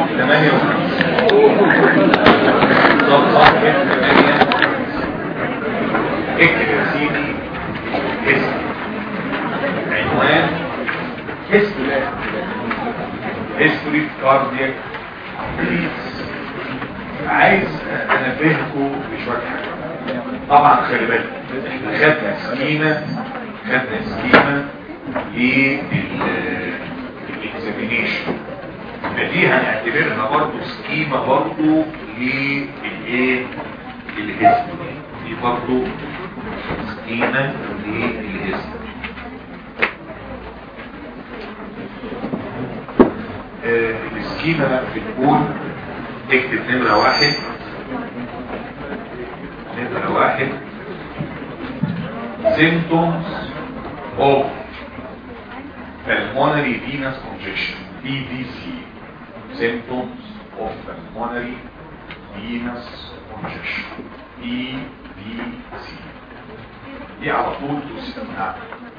بالظبط صفحة 8 اكتب يا سيدي اسم عنوان history history cardiac عايز انبهكم بشوية حاجات طبعا خلي بالك احنا خدنا سكيمة خدنا سكيمة للاكزامينيشن فدي هنعتبرها برضو سكيمة برضو للايه للهزم دي برضو سكيمة للهزم آه، السكيمة بتقول اكتب نمرة واحد نمرة واحد symptoms of pulmonary venous congestion PVC symptoms of pulmonary venous congestion PVC دي على طول تسمع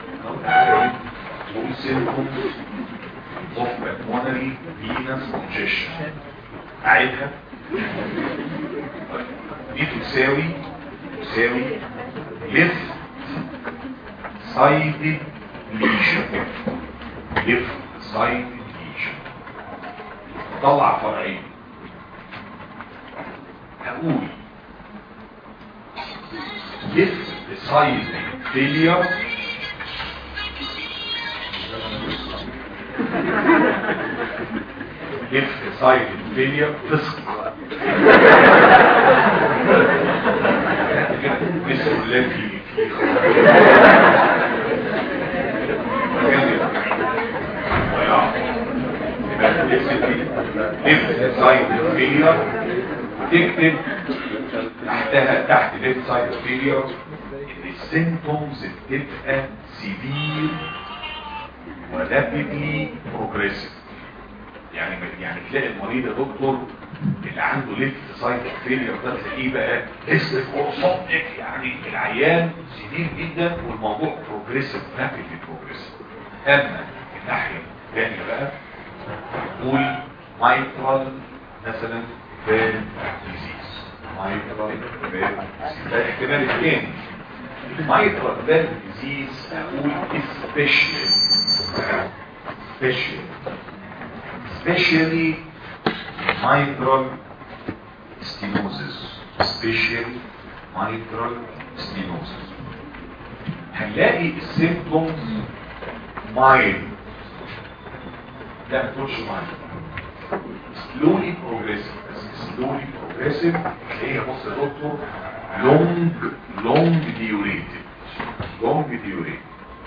تقول symptoms of pulmonary venous congestion أعيدها دي تساوي تساوي left sided lesion left sided lesion طلع فرعين هقول left sided failure left sided failure فسق بسم الله في في ليفت سايد فيلير تكتب تحتها تحت ليفت سايد فيلير ان السيمتومز بتبقى سيفير ورابيدلي بروجريسيف يعني يعني تلاقي المريض يا دكتور اللي عنده ليفت سايد فيلير ده تلاقيه بقى اسف اورسوبتيك يعني العيان سيفير جدا والموضوع بروجريسيف رابيدلي بروجريسيف اما الناحيه الثانيه بقى نقول مايترال مثلا فين ديزيز مايترال فين ديزيز ده احتمال الثاني المايترال فين ديزيز اقول سبيشال سبيشال especially mitral stenosis especially mitral stenosis هنلاقي السيمبتومز مايل لا ما تقولش مايل slowly progressive بس slowly progressive هي بص يا دكتور long long diuretic long diuretic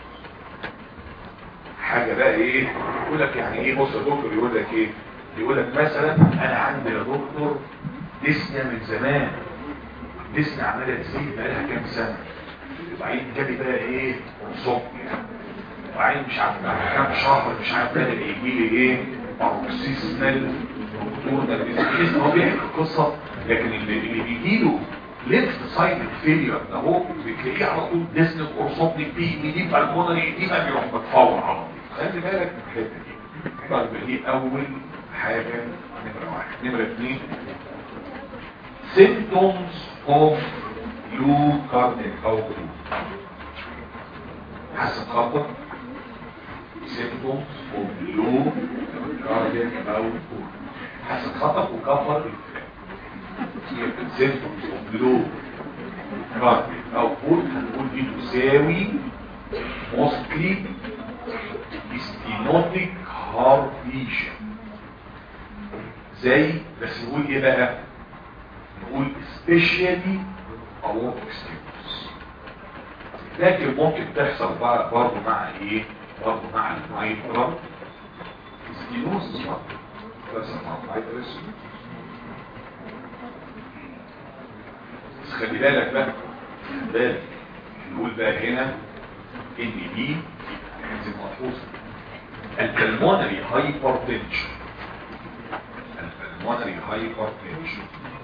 حاجة بقى ايه يقول لك يعني ايه بص يا دكتور يقول لك ايه يقول لك مثلا انا عندي يا دكتور ديسنيا من زمان ديسنيا عمالة تزيد بقى لها كام سنة وبعدين جالي بقى ايه صب يعني وبعدين مش عارف بعد كام شهر مش عارف بقى يجي لي ايه باروكسيزمال دكتور ده بيسكيز هو بيحكي القصة لكن اللي, اللي بيجي له ليفت سايد فيلير ده هو بتلاقيه على طول ديسنك اورسوبنيك بي دي بالمونري دي ما بيروح متفور على طول خلي بالك من الحته دي طيب دي اول حاجه نمره واحد نمره اثنين symptoms of low cardiac output حسب خطر symptoms of low cardiac output حسب خطر وكفر symptoms of low cardiac output هنقول دي تساوي mostly stenotic heart lesion زي بس نقول ايه بقى نقول especially aortic stenosis لكن ممكن تحصل بقى برضه مع ايه برضه مع المايترال ستينوزس برضه تحصل مع المايترال بس خلي بالك بقى خلي بالك نقول بقى هنا ان دي زي ملحوظ البلمونري هايبرتنشن البلمونري هايبرتنشن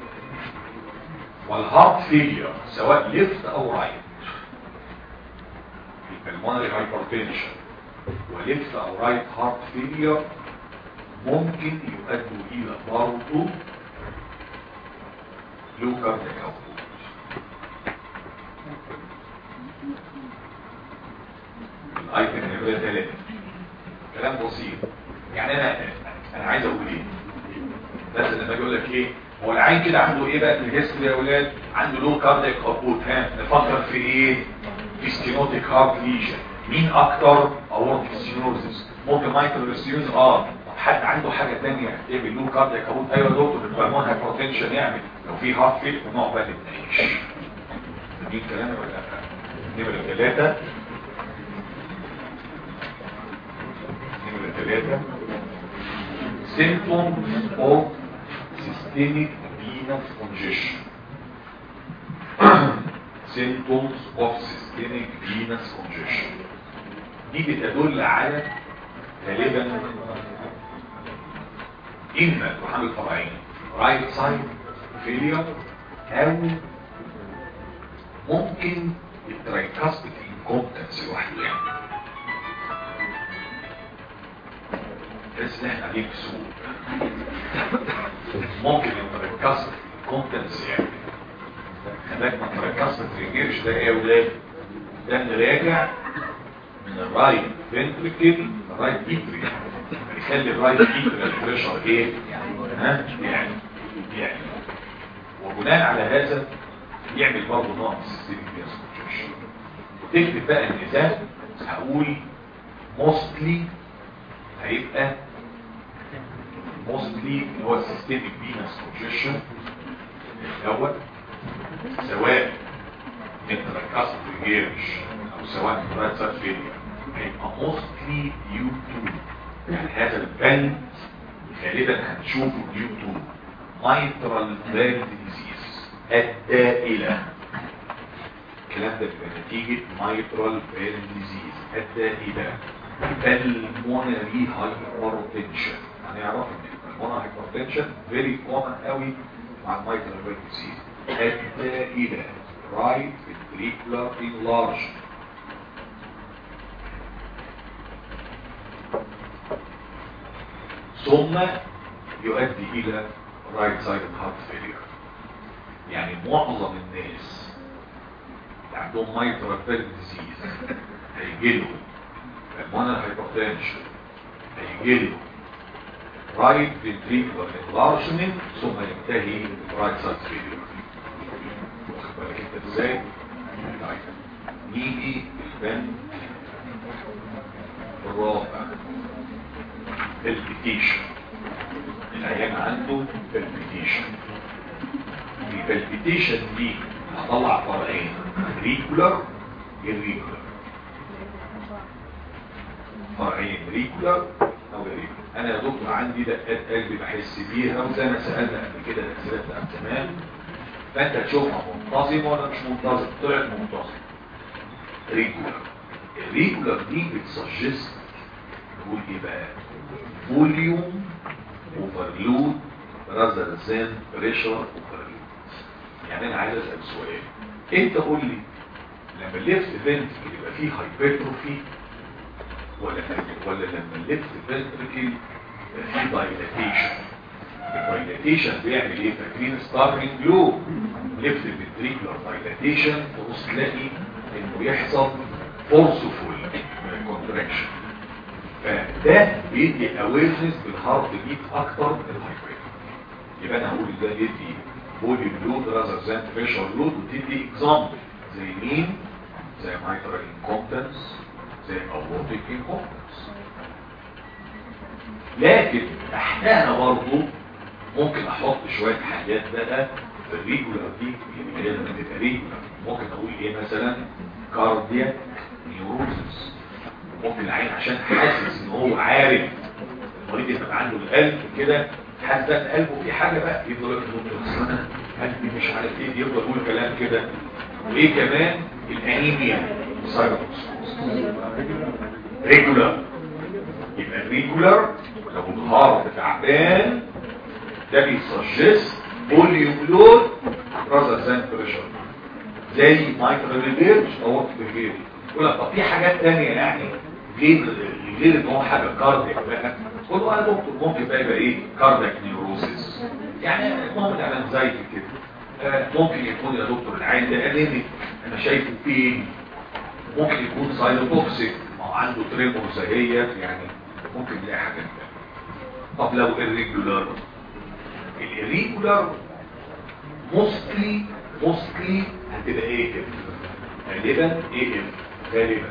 والهارت فيلير سواء ليفت او رايت البلمونري هايبرتنشن وليفت او رايت هارت فيلير ممكن يؤدوا الى برضه لو كاردياك اوتبوت الايتم نمرة ثلاثة كلام بسيط يعني انا انا عايز اقول ايه بس لما اجي اقول لك ايه هو العين كده عنده ايه بقى في الهيستوري يا اولاد عنده لو كاردياك اوتبوت ها نفكر في ايه في ستينوتيك هارت ليجن مين اكتر اورتيك ستينوزس ممكن مايكرو ستينوز اه طب حد عنده حاجه ثانيه يعمل له كاردياك اوتبوت ايوه يا دكتور البلمون هايبرتنشن يعمل لو في هارت فيل ونقعد بقى نتناقش دي كلام ولا لا نمره ثلاثه نمره ثلاثه symptoms of systemic venous congestion symptoms of systemic venous congestion دي بتدل على غالبا إما تحمل طبيعية right side failure أو ممكن الترايكاستيك incompetence لوحده يعني تحس ان احنا عليه بسوق ممكن الترايكاستيك incompetence يعني خلاك ما تركزت في الجيش ده ايه يا ولاد ده راجع من الرايت فنتريكل الرايت ايتري يخلي الرايت ايتري بريشر ايه ها يعني يعني وبناء على هذا يعمل برضه نوع من السيستميك فينس تكتب بقى ان ده هقول موستلي هيبقى موستلي اللي هو السيستميك فينس كونجيشن الاول سواء انت ركزت في الجيرش او سواء انت ركزت في هيبقى موستلي ديو تو يعني هذا البند غالبا هنشوفه ديو تو مايترال فالف ديزيز ادى الى الكلام ده بيبقى نتيجة مايترال فالف ديزيز ادى الى بالمونري هايبرتنشن هنعرف ان البالمونري هايبرتنشن فيري كومن قوي مع المايترال فالف ديزيز ادى الى right ventricular enlargement ثم يؤدي الى right sided heart failure يعني معظم الناس اللي عندهم mitral valve disease هيجي له pulmonary hypertension هيجي له right ventricular enlargement ثم ينتهي right side failure واخد بالك انت ازاي طيب نيجي البند الرابع البيتيشن العيان عنده البيتيشن البيتيشن دي هطلع فرعين ريكولار الريكولار فرعين ريكولار او ريكولار انا يا دكتور عندي دقات قلبي بحس بيها وزي ما سالنا قبل كده الاسئله بتاعت زمان فانت تشوفها منتظمه ولا مش منتظمه طلعت منتظمه ريجولار الريجولار دي بتسجست تقول ايه بقى فوليوم اوفرلود rather than بريشر اوفرلود يعني انا عايز اسال سؤال انت قول لي لما الليفت فنتركل يبقى فيه هايبرتروفي ولا ولا لما الليفت فنتركل يبقى فيه دايلاتيشن الدايلاتيشن بيعمل ايه فاكرين ستارلينج لو ليفت فنتريكولار دايلاتيشن تبص تلاقي انه يحصل فورسفول كونتراكشن فده بيدي اويرنس بالهارت بيت اكتر من الهايبر يبقى انا هقول ده يدي فوليوم لود راذر ذان بريشر لود وتدي اكزامبل زي مين زي مايترال انكومبتنس زي اورتيك انكومبتنس لكن تحتها برضه ممكن احط شوية حاجات بقى في الريجولار دي اللي هي لما تبقى ريجولار ممكن اقول ايه مثلا كاردياك نيوروزس ممكن العين عشان حاسس ان هو عارف المريض يبقى عنده القلب كده حاسس ان قلبه في حاجه بقى يفضل يقول انا قلبي مش عارف ايه يفضل يقول كلام كده وايه كمان الانيميا ريجولار يبقى الريجولار لو الهارت تعبان ده بيسجست فوليوم لود راذر ذان بريشر زي مايكرو ريفيرج او وقت ريفيرج يقول لك طب في حاجات تانية يعني غير غير ان هو حاجه كاردياك بقى قول له يا دكتور ممكن بقى يبقى ايه كاردياك نيوروسيس يعني المهم العلاج زي كده آه، ممكن يكون يا دكتور العين ده انيميك انا شايفه فين ممكن يكون سايلوتوكسيك ما هو عنده تريمور زهية يعني ممكن يلاقي حاجه كده طب لو الريجولار الريجولار موستلي موستلي هتبقى ايه كده غالبا ايه اف غالبا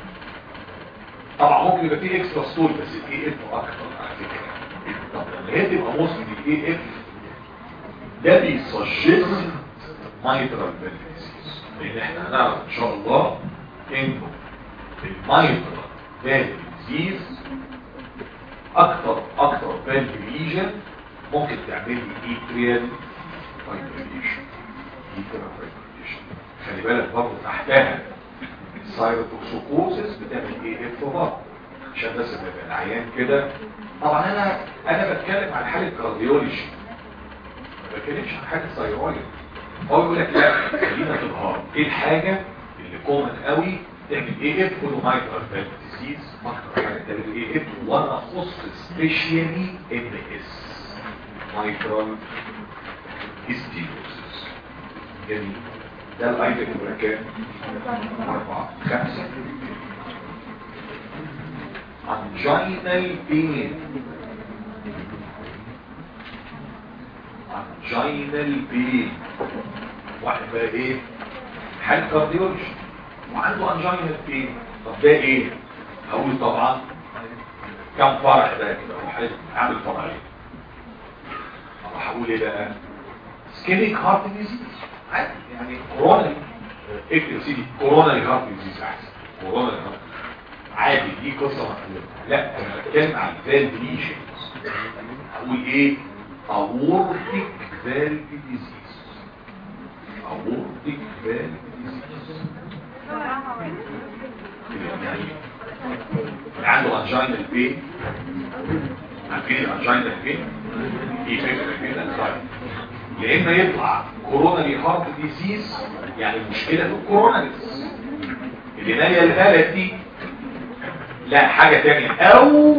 طبعا ممكن يبقى فيه اكسترا ستول بس الاي اف اكتر على فكره طب لما هي تبقى موستلي الاي اف ده بيسجست مايترال فالفيزيز لان احنا هنعرف ان شاء الله انه المايترال فالفيزيز اكتر اكتر فالفيجن ممكن تعمل لي ايتريال فايبريشن ايتريال فايبريشن خلي بالك برضه تحتها السايروتوكسوكوزس بتعمل ايه اف برضه عشان بس يبقى العيان كده طبعا انا انا بتكلم عن حاله كارديولوجي ما بتكلمش عن حاله ثايرويد هو يقول لك لا خلينا في الهارت ايه الحاجه اللي كومن قوي تعمل ايه اف كولومايترال فالف ديزيز اكتر حاجه تعمل ايه اف وانا اخص سبيشالي ام اس مايترال هيستيروسيس جميل ده الايتم نمرة كام؟ أربعة خمسة angina pain angina pain واحد بقى ايه حال كارديولوجي وعنده angina pain طب ده ايه هقول طبعا كم فرع بقى كده اروح اعمل فرعين اروح اقول ايه بقى سكينيك هارت ديزيز عادي يعني كورونا اكتب يا سيدي كورونا هارت ديزيز احسن كورونا هارت عادي دي قصه مفهومه لا انا بتكلم عن فالفيشنز اقول ايه اورتيك فالف ديزيز اورتيك فالف ديزيز يعني اللي عنده انجينا بين عارفين الانجينا بين دي فكره كده طيب يا اما يطلع كوروناري هارت ديزيز يعني المشكله في الكوروناريز اللي نايه الآلة دي لا حاجة تانية او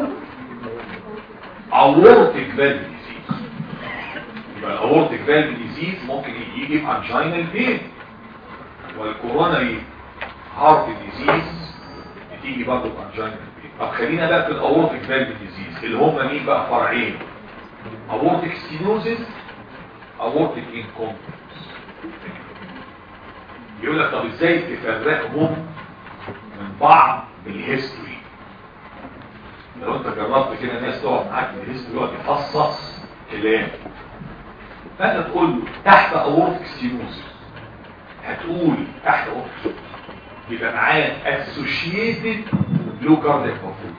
اورتيك فالف ديزيز يبقى الاورتيك فالف ديزيز ممكن يجي بانجينال بين والكوروناري هارت ديزيز بتيجي برضه بانجينال بين طب خلينا بقى في الاورتيك فالف ديزيز اللي هم مين بقى فرعين اورتيك ستينوزيس اورتيك انكومبتنس يقول لك طب ازاي تفرقهم من بعض بالهيستوري لو انت جربت كده ناس تقعد معاك في الهيستوري يقعد يفصص كلام فانت تقول له تحت اورتيك ستينوزيس هتقول تحت اورتيك يبقى معاه اسوشيتد لو كاردياك مفروض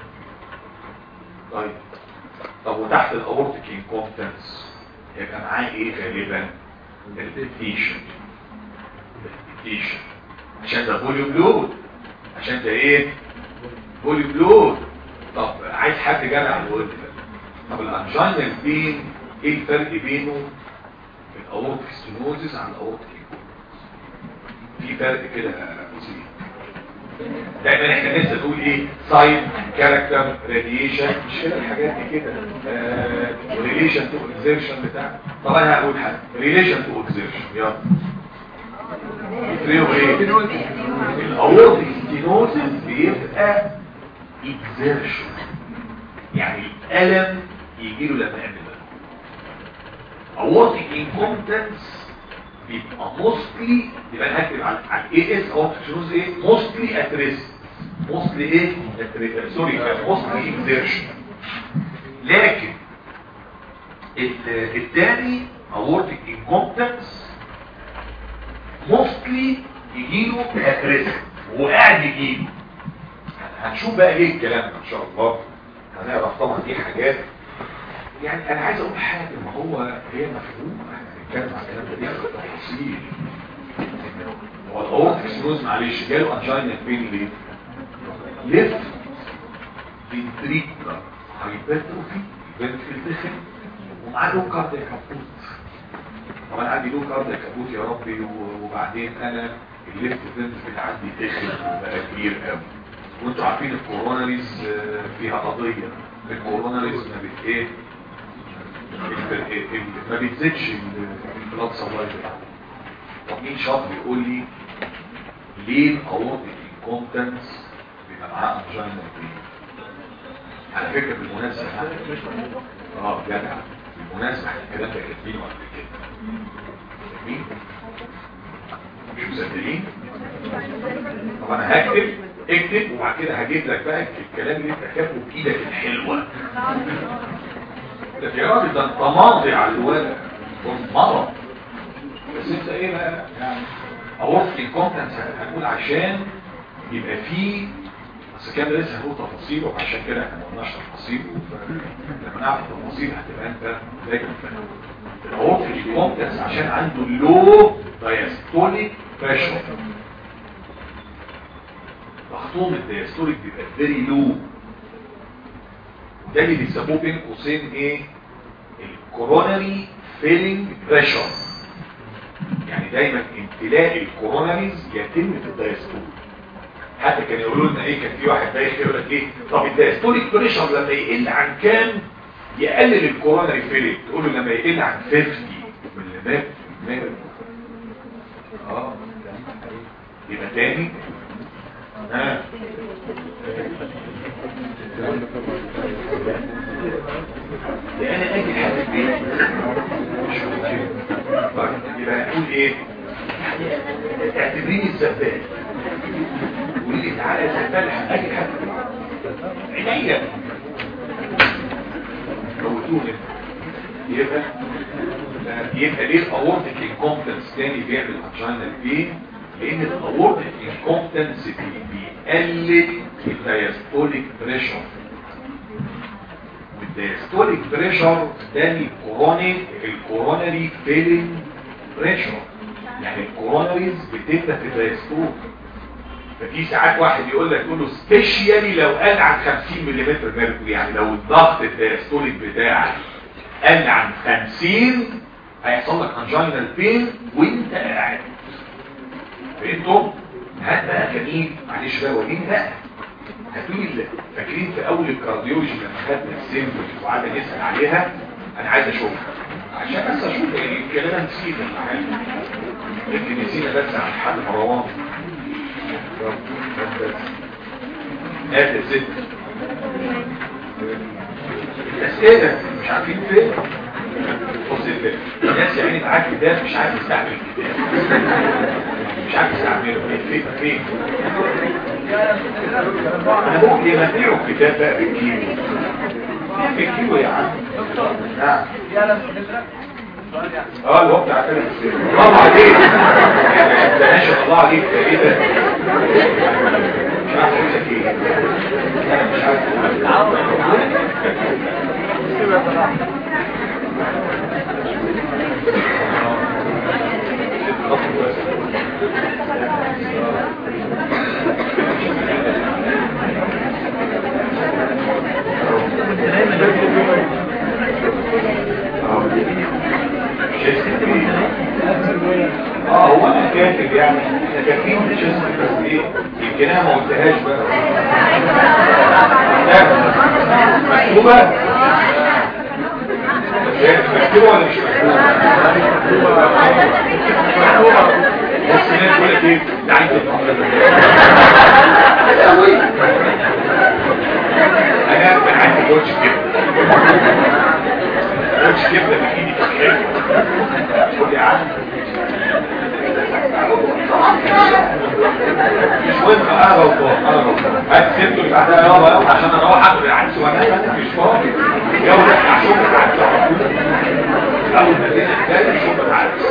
طيب طب وتحت الاورتيك انكومبتنس يبقى معاه ايه غالبا البيتيشن البيتيشن عشان ده فوليوم لود عشان ده ايه فوليوم لود طب عايز حد جدع يقول لي طب الانجينا بين ايه الفرق بينه الاورتيك ستينوزيس عن الاورتيك في فرق كده بسيط دايما احنا لسه نقول ايه ساين كاركتر راديشن مش كده الحاجات دي كده ريليشن تو اكزيرشن بتاع طب انا هقول حاجه ريليشن تو اكزيرشن يلا يفرقوا ايه الاورتيك ستينوزيس بيبقى اكزيرشن يعني الالم يجي له لما يعمل ده اورتيك انكومبتنس بيبقى موستلي يبقى انا هكتب على الاي اس او تشوز ايه موستلي ات ريسك موستلي ايه سوري موستلي اكزيرشن لكن الثاني اورتيك انكومبتنس موستلي يجيله ات ريسك وقاعد يجيله هنشوف بقى ايه الكلام ده ان شاء الله هنعرف طبعا دي حاجات يعني انا عايز اقول حاجه ما هو هي مفهومه احنا بنتكلم على الكلام ده دي تفاصيل هو الاورتيك سنوز معلش جاله انجينا بين ليه ليفت فينتريكولار هايبرتروفي فينتريكل دخل ومعاه لو كاردياك كابوت طب انا عندي لو كاردياك كابوت يا ربي وبعدين انا الليفت فينتريكل عندي دخل بقى كبير قوي وانتوا عارفين الكوروناريز آه، فيها قضية الكوروناريز ما بت ايه ال- ال- ال- ما بتزيدش البلاد سبلاي بتاعها طب مين شاطر يقول لي ليه الاورتيك انكومبتنس بيبقى معاه انجينا بين على فكره بالمناسبه اه جدع بالمناسبه احنا الكلام ده كاتبينه قبل كده مين مش مصدقين طب انا هكتب اكتب وبعد كده هجيب لك بقى الكلام اللي انت كاتبه بايدك الحلوه ده يا راجل ده انت ماضي على الورق مرض بس انت ايه بقى يعني اورط الكونتنس هنقول عشان يبقى فيه بس كان لسه هنقول تفاصيله عشان كده احنا ما قلناش تفاصيله فلما نعرف التفاصيل هتبقى انت دايما فاهم الاورط الكونتنس عشان عنده لو دايستوليك بريشر مخطوم الدايستوليك بيبقى فيري لو وده اللي بيسموه بين قوسين ايه الكوروناري فيلينج بريشر يعني دايما امتلاء الكوروناريز يتم في الدايستول حتى كان يقولوا لنا ايه كان في واحد دايخ يقول لك ايه طب الدايستوليك بريشر لما يقل عن كام يقلل الكوروناري فيلينج تقول له لما يقل عن 50 مليمتر مليمتر اه يبقى تاني ها لان اجي حد البيت مش ممكن طيب يبقى نقول ايه اعتبريني الزبال قولي لي تعالى يا زبال اجي حد عينيا موتوني يبقى يبقى ليه الاورتيك انكومبتنس تاني بيعمل انجينال بين لان الاورتيك انكومبتنس بيقلل الدايستوليك بريشر والدايستوليك بريشر تاني كوروني الكوروناري فيلينج بريشر يعني الكوروناريز بتبدا في الدايستول ففي ساعات واحد يقول لك تقول له سبيشيالي لو قل عن 50 ملم ميركوري يعني لو الضغط الدايستوليك بتاعك قل عن 50 هيحصل لك انجينال بين وانت قاعد فانتم هات بقى كمين معلش بقى وريني بقى هاتولي اللي فاكرين في اول الكارديولوجي لما خدنا السيمبل وقعدنا نسال عليها انا عايز اشوفها عشان بس اشوف يعني الكلام انا نسيت ولا حاجه يمكن نسينا بس عن حد مروان هات يا ست الاسئله مش عارفين فين بص الباب الناس يعني معاك كتاب مش عارف يستعمل الكتاب مش عارف يستعمله فين فين انا ممكن يمتعوا الكتاب بقى بالكيلو بالكيلو يا عم نعم اه اللي هو بتاع كلمة الله عليك ده ما شاء الله عليك ده ايه ده مش عارف اقول لك ايه انا مش عارف اه هو انا كاتب يعني احنا كاتبين مش اسمك بس ايه يمكن انا ما قلتهاش بقى مكتوبه مكتوبه ولا مش مكتوبه بص الناس تقول لك ايه ده عايز انا كان عندي كوتش كده كوتش كده بايدي في الحلم قول يا عم مش مهم انا غلطان انا غلطان هات سيبته اللي بعدها يابا يابا عشان اروح اخد العكس وانا مش فاضي يلا اشوف العكس على طول اول ما تيجي الثاني اشوف العكس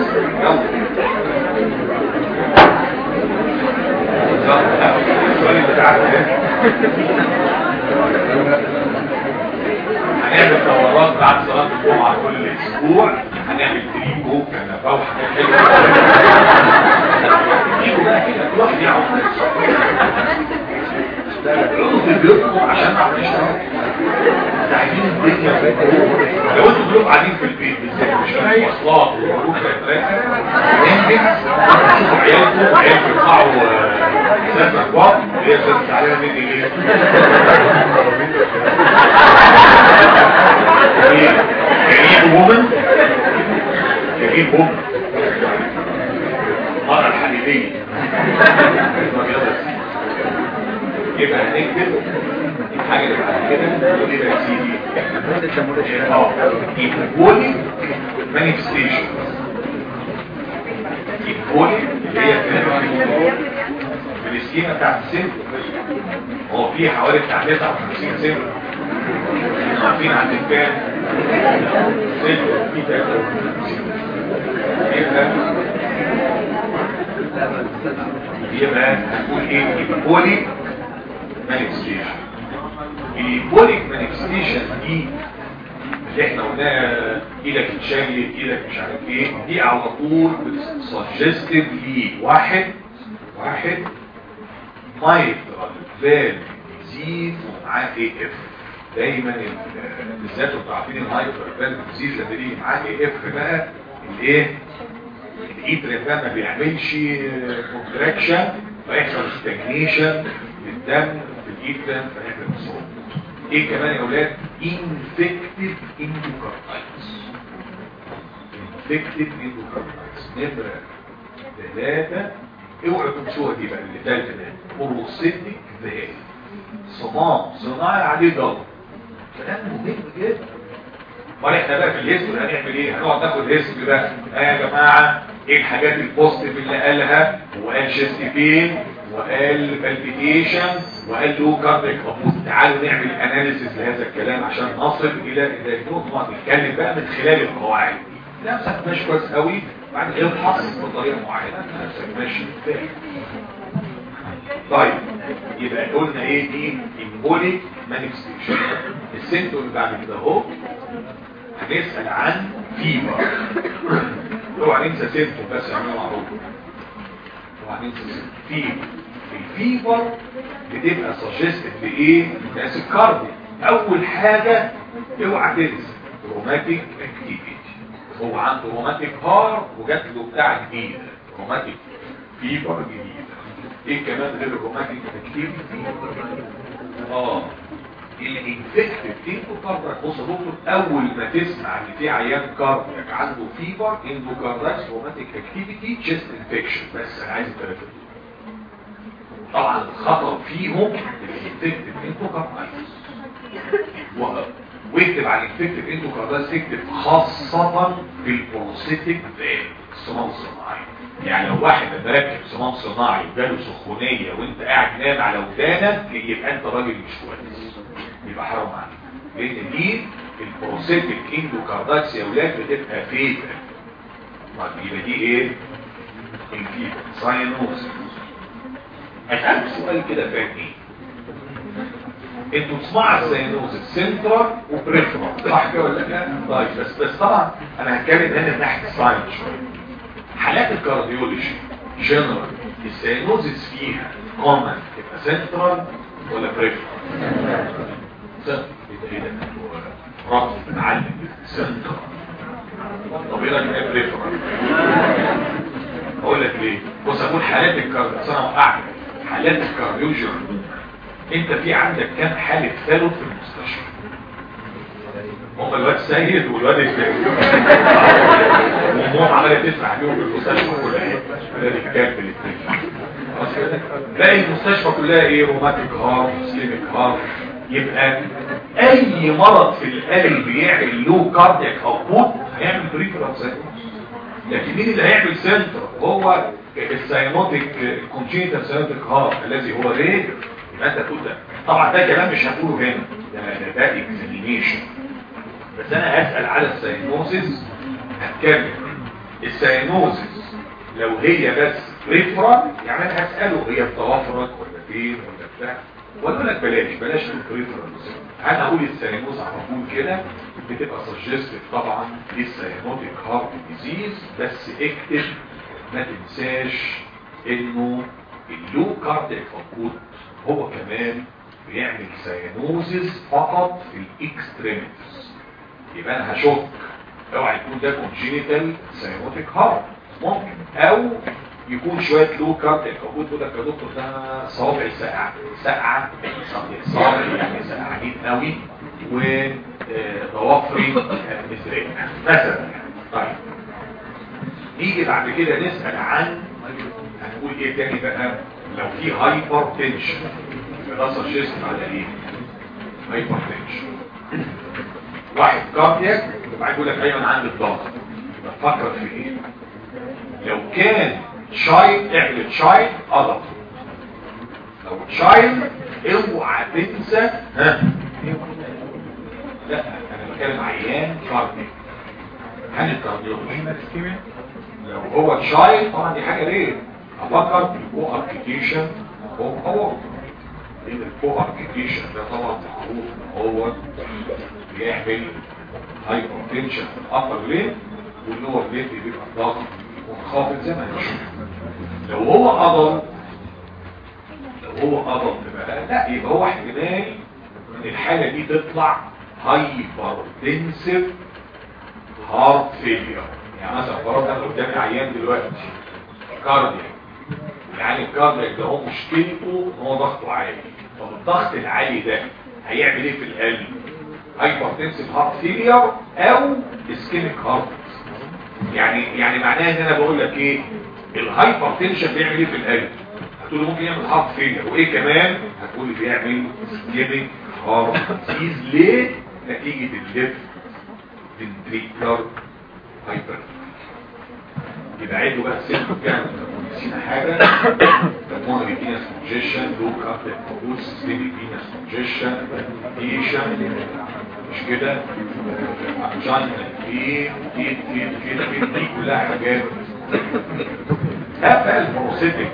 يلا السؤال بتاعك هنعمل دورات بعد صلاة الجمعة كل اسبوع هنعمل تريكو كنفة وحاجات حلوة بقى كده كل واحد يعرف اقعدوا في بيوتكم عشان نعرف نشتغل عايزين الدنيا لو انتوا كلكم قاعدين في البيت بالذات مش في المواصلات ومعروف يمكن تشوفوا عيالكم عيالكم يطلعوا سنة اكبر هي بس عليها مني ايه جميل وومن جميل وومن المرأة الحديدية يبقى هنكتب الحاجة اللي بعد كده ودي بقى سيدي اه ايكوالي مانيفستيشن ايكوالي اللي هي في السكيمة بتاعت السن هو في حوالي بتاع 59 سن عارفين عند الكام سن في 53 يبقى هنقول ايه ايكوالي مانيفستيشن البوليك مانيفستيشن دي اللي احنا قلناها ايدك اتشالت ايدك مش عارف ايه دي على طول بتسجستيف لي واحد واحد مايترال فال ديزيز ومعاه اي اف دايما بالذات انتوا عارفين المايترال فال ديزيز لما بيجي معاه اي اف بقى الايه الايترين ده ما بيعملش كونتراكشن فيحصل ستاجنيشن للدم في الايترين فيحصل مصروف ايه كمان يا اولاد انفكتيف اندوكاردايتس انفكتيف اندوكاردايتس نمره ثلاثة اوعوا تنسوها دي بقى اللي ثالثة ده بروستيك ذهاب صمام صناعي عليه ضغط كلام مهم جدا امال احنا بقى في الهيستوري هنعمل ايه هنقعد ناخد هيستوري بقى اه يا جماعه ايه الحاجات البوزيتيف اللي قالها وقال شيست بين وقال بالبيتيشن وقال له كارديك ابوت تعالوا نعمل اناليسيس لهذا الكلام عشان نصل الى الدايجنوز نتكلم بقى من خلال القواعد دي نفسك ماشي كويس قوي بعد كده تحصل بطريقه معينه نفسك ماشي ازاي طيب يبقى قلنا ايه دي امبوليك مانيفستيشن السيمتوم اللي بعد كده اهو هنسال عن فيبر اوعى ننسى سيمتوم بس اعملوا معروف اوعى ننسى سيمتوم فيبر الفيبر بتبقى سجستد بايه ناس الكاردي اول حاجه اوعى تنسى روماتيك اكتيفيتي هو عنده روماتيك هار وجات له بتاع جديد روماتيك فيبر جديد ايه كمان غير الروماتيك اكتيفيتي اه الانفكتيف اندوكاردياك بص يا دكتور اول ما تسمع ان في عيان كاردياك عنده فيبر اندوكاردياك روماتيك اكتيفيتي تشيست انفكشن بس انا عايز الثلاثه طبعا الخطر فيهم الانفكتيف اندوكاردياكس واكتب على الانفكتيف اندوكاردياكس اكتب خاصه في البروستيتيك فالف الصمام الصناعي يعني لو واحد مركب صمام صناعي وجاله سخونيه وانت قاعد نام على ودانك يبقى انت راجل مش كويس يبقى حرام عليك لان دي البروستيتيك اندوكاردياكس يا اولاد بتبقى فيتا طيب يبقى دي ايه الفيتا ساينوز اسالك سؤال كده فاهمين انتوا تسمعوا الساينوز سنترال وبريفرال صح كده ولا لا طيب بس بس طبعا انا هتكلم هنا من ناحيه الساين شويه حالات الكارديولوجي جنرال الساينوزس فيها كومن تبقى سنترال ولا بريفرال سنترال ايه ده رابط معلم سنترال طب ايه رايك ايه بريفرال اقول لك ليه بص اقول حالات الكارديولوجي انا وقعت حالات الكارديولوجي انت في عندك كام حالة ثالث في المستشفى هم الواد سيد والواد الثاني وامهم عماله تسمع عليهم في المستشفى كلها الواد الكام في الاثنين باقي المستشفى كلها ايه روماتيك هارت سليميك هارت يبقى اي مرض في القلب بيعمل له كاردياك اوتبوت هيعمل بريفرال ساينوس لكن مين اللي هيعمل سنتر هو الساينوتيك الكونجينيتال ساينوتيك هارت الذي هو ريجر يبقى انت تقول ده طبعا ده كلام مش هتقوله هنا ده ده ده اكزامينيشن بس انا هسال على الساينوزيس هتكلم الساينوزيس لو هي بس ريفرال يعني انا هساله هي بتوفرك ولا فين ولا بتاع واقول لك بلاش بلاش تقول ريفرال انا هقول الساينوز على طول كده بتبقى سجستيف طبعا للساينوتيك هارت ديزيز بس اكتب ما تنساش انه اللو كاردياك اوتبوت هو كمان بيعمل ساينوزز فقط في الاكستريميتيز يبقى انا هشك اوعى يكون ده كونجينيتال ساينوتيك هارت ممكن او يكون شويه لو كارتك موجود تقول لك يا دكتور ده صوابعي ساقعه ساقعه صوابعي يعني ساقعين قوي وضوافري مثليه مثلا طيب نيجي بعد كده نسال عن هنقول ايه تاني بقى لو في هايبر تنشن بيأثر شيست على ايه هايبر تنشن واحد كاردياك وبعد يقول لك ايمن عندي الضغط فكر في ايه لو كان تشايلد اعمل تشايلد ادلت لو تشايلد اوعى تنسى ها لا انا بتكلم عيان كاردياك هل الكارديولوجي لو هو تشايلد طبعا دي حاجه ليه افكر في الكو اركيتيشن هو هو لان الكو اركيتيشن ده طبعا معروف ان هو بيعمل هايبر تنشن في الابر لين واللور لين بيبقى الضغط منخفض زي ما نشوف لو هو عضل لو هو عضل بقى لا يبقى هو احتمال ان الحاله دي تطلع هايبر تنسف هارت فيلير يعني مثلا فرض انا قدامي عيان دلوقتي كاردياك يعني الكاردياك ده هو مشكلته ان هو ضغطه عالي طب الضغط العالي ده هيعمل ايه في القلب هايبرتنسيف هارت فيلير او اسكيميك هارت يعني يعني معناها ان انا بقول لك ايه الهايبرتنشن بيعمل ايه في القلب هتقول له ممكن يعمل هارت فيلير وايه كمان هتقول لي بيعمل اسكيميك هارت ديزيز ليه نتيجه الليفت فنتريكولار هايبر يبقى عيدوا بقى السيركل كام نسينا حاجه pulmonary venous congestion low cardiac mood systemic venous congestion adhesion مش كده angina في في في في في دي كلها حاجات ده بقى البروسيتك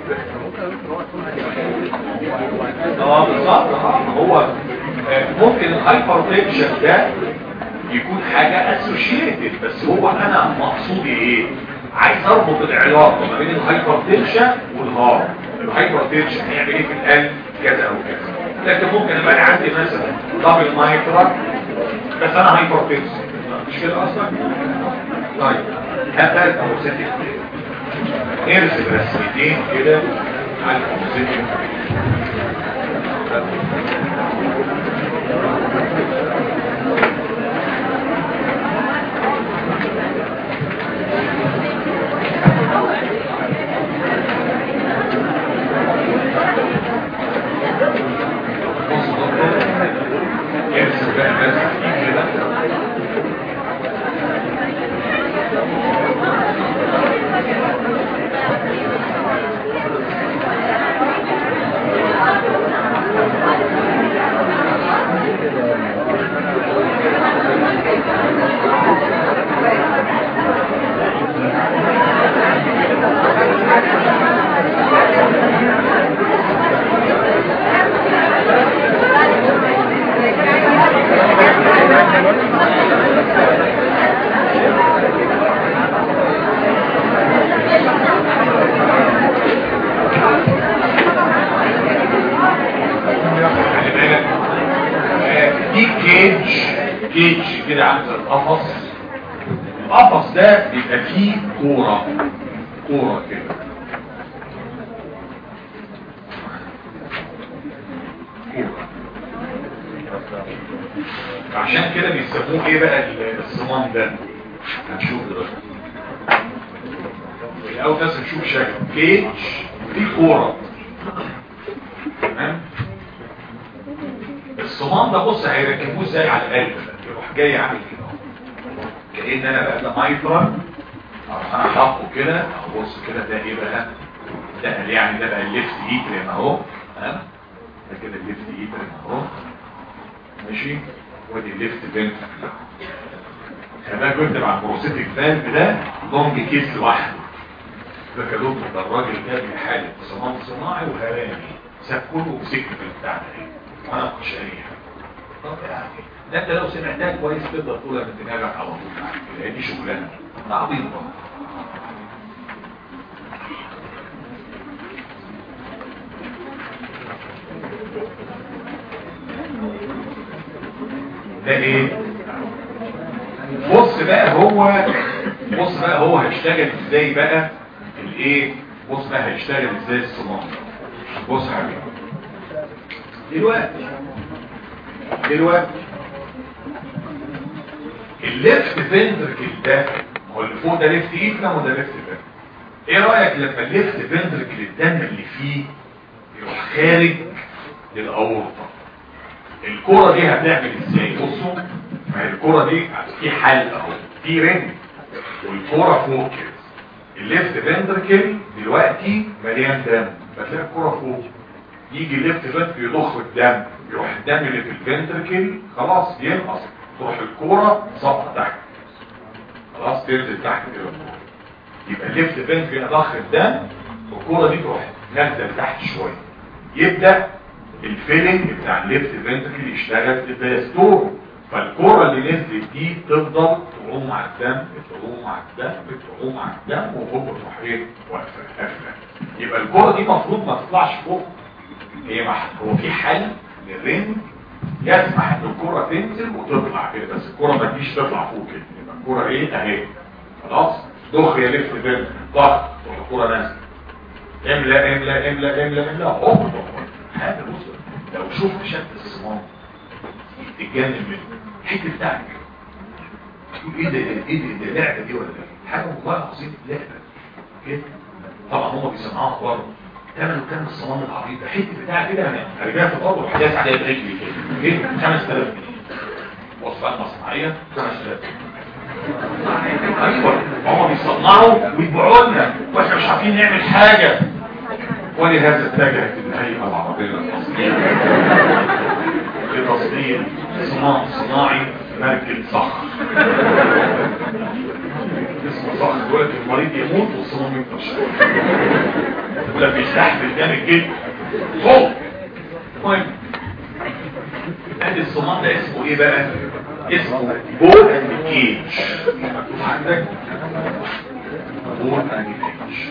اه بالظبط اه هو ممكن الهايبر تنشن ده يكون حاجة اسوشيتد بس هو انا مقصودي ايه عايز اربط العلاقة ما بين الهايبرتنشن والهارت الهايبرتنشن هيعمل ايه في القلب كذا او كذا لكن ممكن ابقى عندي مثلا دبل مايترا بس انا هايبرتنشن مش كده اصلا طيب هذا الكونسيبت ارسم رسمتين كده على الكونسيبت ارسم بقى رسمتين كده خلي بالك آه، دي كيج كيج كده عامل زي القفص القفص ده بيبقى فيه كوره كوره كده كوره عشان كده بيسموه ايه بقى الصمام ده هنشوف دلوقتي الاول بس نشوف شكله كيج فيه كوره تمام الصمام ده بص هيركبوه ازاي على القلب يروح جاي عامل كده كأن انا بقى ده مايترا اروح انا حاطه كده اهو بص كده ده ايه بقى ده يعني ده بقى الليفت ايترين اهو ها ده كده الليفت ايترين اهو ماشي وادي الليفت فينتريكل خلي كنت مع البروسيتك فالف ده لونج كيس لوحده ده كدكتور ده الراجل ده بيحالة صمام صناعي وهراني ساب كله وسكت في البتاع ده وانا مش قاريها طب يعني ده انت لو سمعتها كويس تقدر تقول ان انت ناجح على طول لان دي شغلانه ده عبيط بقى ده ايه بص بقى هو بص بقى هو هيشتغل ازاي بقى الايه بص بقى هيشتغل ازاي الصمام بص يا حبيبي دلوقتي دلوقتي الليفت فنتركل ده هو اللي فوق ده ليفت ايفلم وده ليفت فنتركل ايه رايك لما الليفت فنتركل الدم اللي فيه يروح خارج للاورطه الكرة دي هتعمل ازاي بصوا ما هي الكرة دي في حل اهو في رنج والكرة فوق كده الليفت فنتركل دلوقتي مليان دم فتلاقي الكرة فوق يجي الليفت فنتركل يضخ الدم يروح الدم اللي في الفنتركل خلاص ينقص تروح الكرة سقط تحت خلاص تنزل تحت كده الكرة يبقى الليفت فنتركل ضخ الدم والكرة دي تروح نازله تحت شويه يبدا الفيلنج بتاع الليفت فنتركل يشتغل في الدايستور فالكرة اللي نزلت دي تفضل تعوم مع الدم تعوم مع الدم تعوم مع الدم وهو تروح ايه واقفه قافله يبقى الكرة دي المفروض ما تطلعش فوق هي مح... هو في حل للرنج يسمح ان الكرة تنزل وتطلع كده بس الكرة ما تجيش تطلع فوق كده يبقى الكرة ايه اهي خلاص ضخ يا ليفت فنتركل ضغط تروح الكرة نازله املا املا املا املا املا هوب هذا بص لو شفت شد الصمام تتجنن منه الحته بتاعك تقول ايه ده ايه ده ده لعبه دي ولا لا حاجه والله العظيم لعبه كده طبعا هم بيسمعوها بره تمن كام الصمام العبيط ده الحته بتاعك كده انا رجعت في الارض وحداث عليها برجلي كده جيت 5000 جنيه وصفات مصنعيه 5000 ايوه هم بيصنعوا ويبيعوا لنا واحنا مش عارفين نعمل حاجه ولهذا اتجهت الهيئه العربيه للتصنيع لتصنيع صناع صناعي مركز صخر اسمه صخر يقول لك المريض يموت والصمام يفضل شويه يقول لك بيستحمل جامد جدا فوق المهم ادي الصمام ده اسمه ايه بقى اسمه بول اند كيج مكتوب عندك بول اند كيج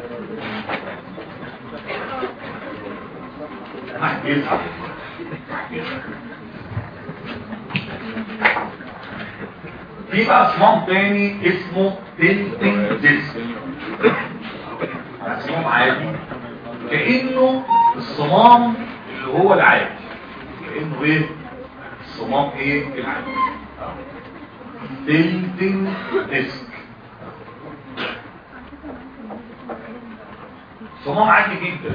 واحد بيزعل في بقى صمام تاني اسمه تنتنج ديسك صمام عادي كأنه الصمام اللي هو العادي كأنه ايه الصمام ايه العادي تنتنج ديسك صمام عادي جدا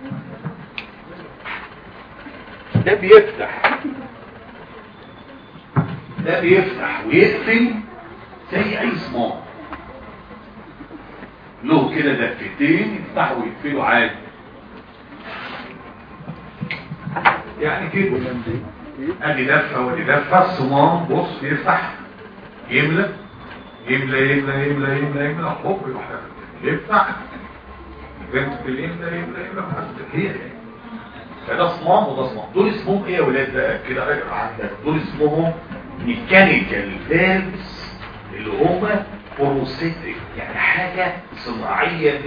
ده بيفتح ده بيفتح ويقفل زي اي صمام له كده دفتين يفتحوا ويقفلوا عادي يعني كده ادي دفه ودي دفه الصمام بص يفتح يملى يملى يملى يملى يملى يملى هوب يروح يفتح البنت يملى يملى يملى هي فده صمام وده صمام دول اسمهم ايه يا ولاد بقى كده اقرا عندك دول اسمهم ميكانيكال فالفز اللي هم بروستيك يعني حاجة صناعية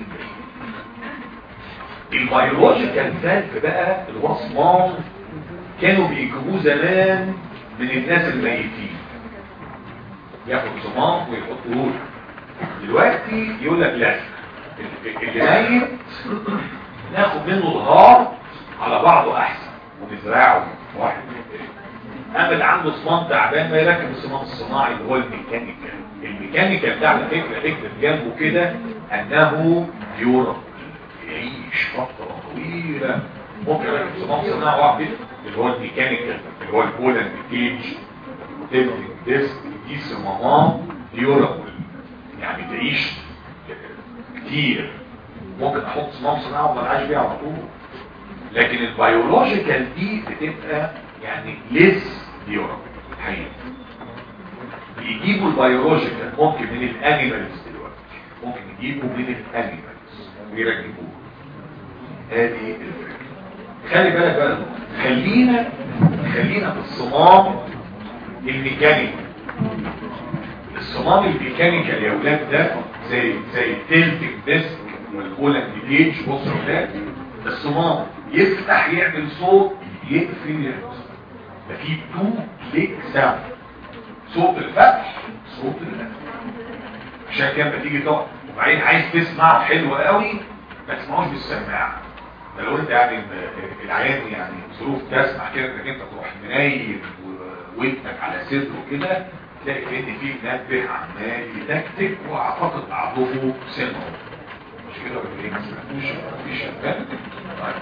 100% البيولوجيكال فالف بقى اللي هو صمام كانوا بيجيبوه زمان من الناس الميتين ياخد صمام ويحطوه دلوقتي يقول لك لا اللي ميت ناخد منه الهارت على بعضه احسن ونزرعه واحد اما اللي عنده صمام تعبان ما يركب الصمام الصناعي اللي هو الميكانيكال الميكانيكال ده على فكره اكتب جنبه كده انه يورا يعيش فتره طويله ممكن يركب صمام صناعي واحد اللي هو الميكانيكال اللي هو البولند كيج وتبني ديسك دي صمامات يورا يعني تعيش كتير ممكن احط صمام صناعي وما العاش بيها على طول لكن البيولوجيكال دي بتبقى يعني ليس ديورا الحقيقة يجيبوا البيولوجيكال ممكن من الانيمالز دلوقتي ممكن يجيبوا من الانيمالز ويركبوه هذه الفكرة خلي بالك بقى خلينا خلينا في الصمام الميكانيكي الصمام الميكانيكال يا ولاد ده زي زي التلتك ديسك والبولند بيج بصوا يا ولاد الصمام يفتح يعمل صوت يقفل يعمل ده في تو كليك ساوند صوت الفتح صوت الفتح عشان كده لما تيجي تقعد وبعدين عايز تسمع حلو قوي ما تسمعوش بالسماعه ده لو انت يعني العيان يعني ظروف تسمح كده انك انت تروح منيل ودنك على صدره كده تلاقي ان في منبه عمال يتكتك واعتقد بعضه سمعه مش كده ولا ايه؟ ما سمعتوش مفيش شغال طيب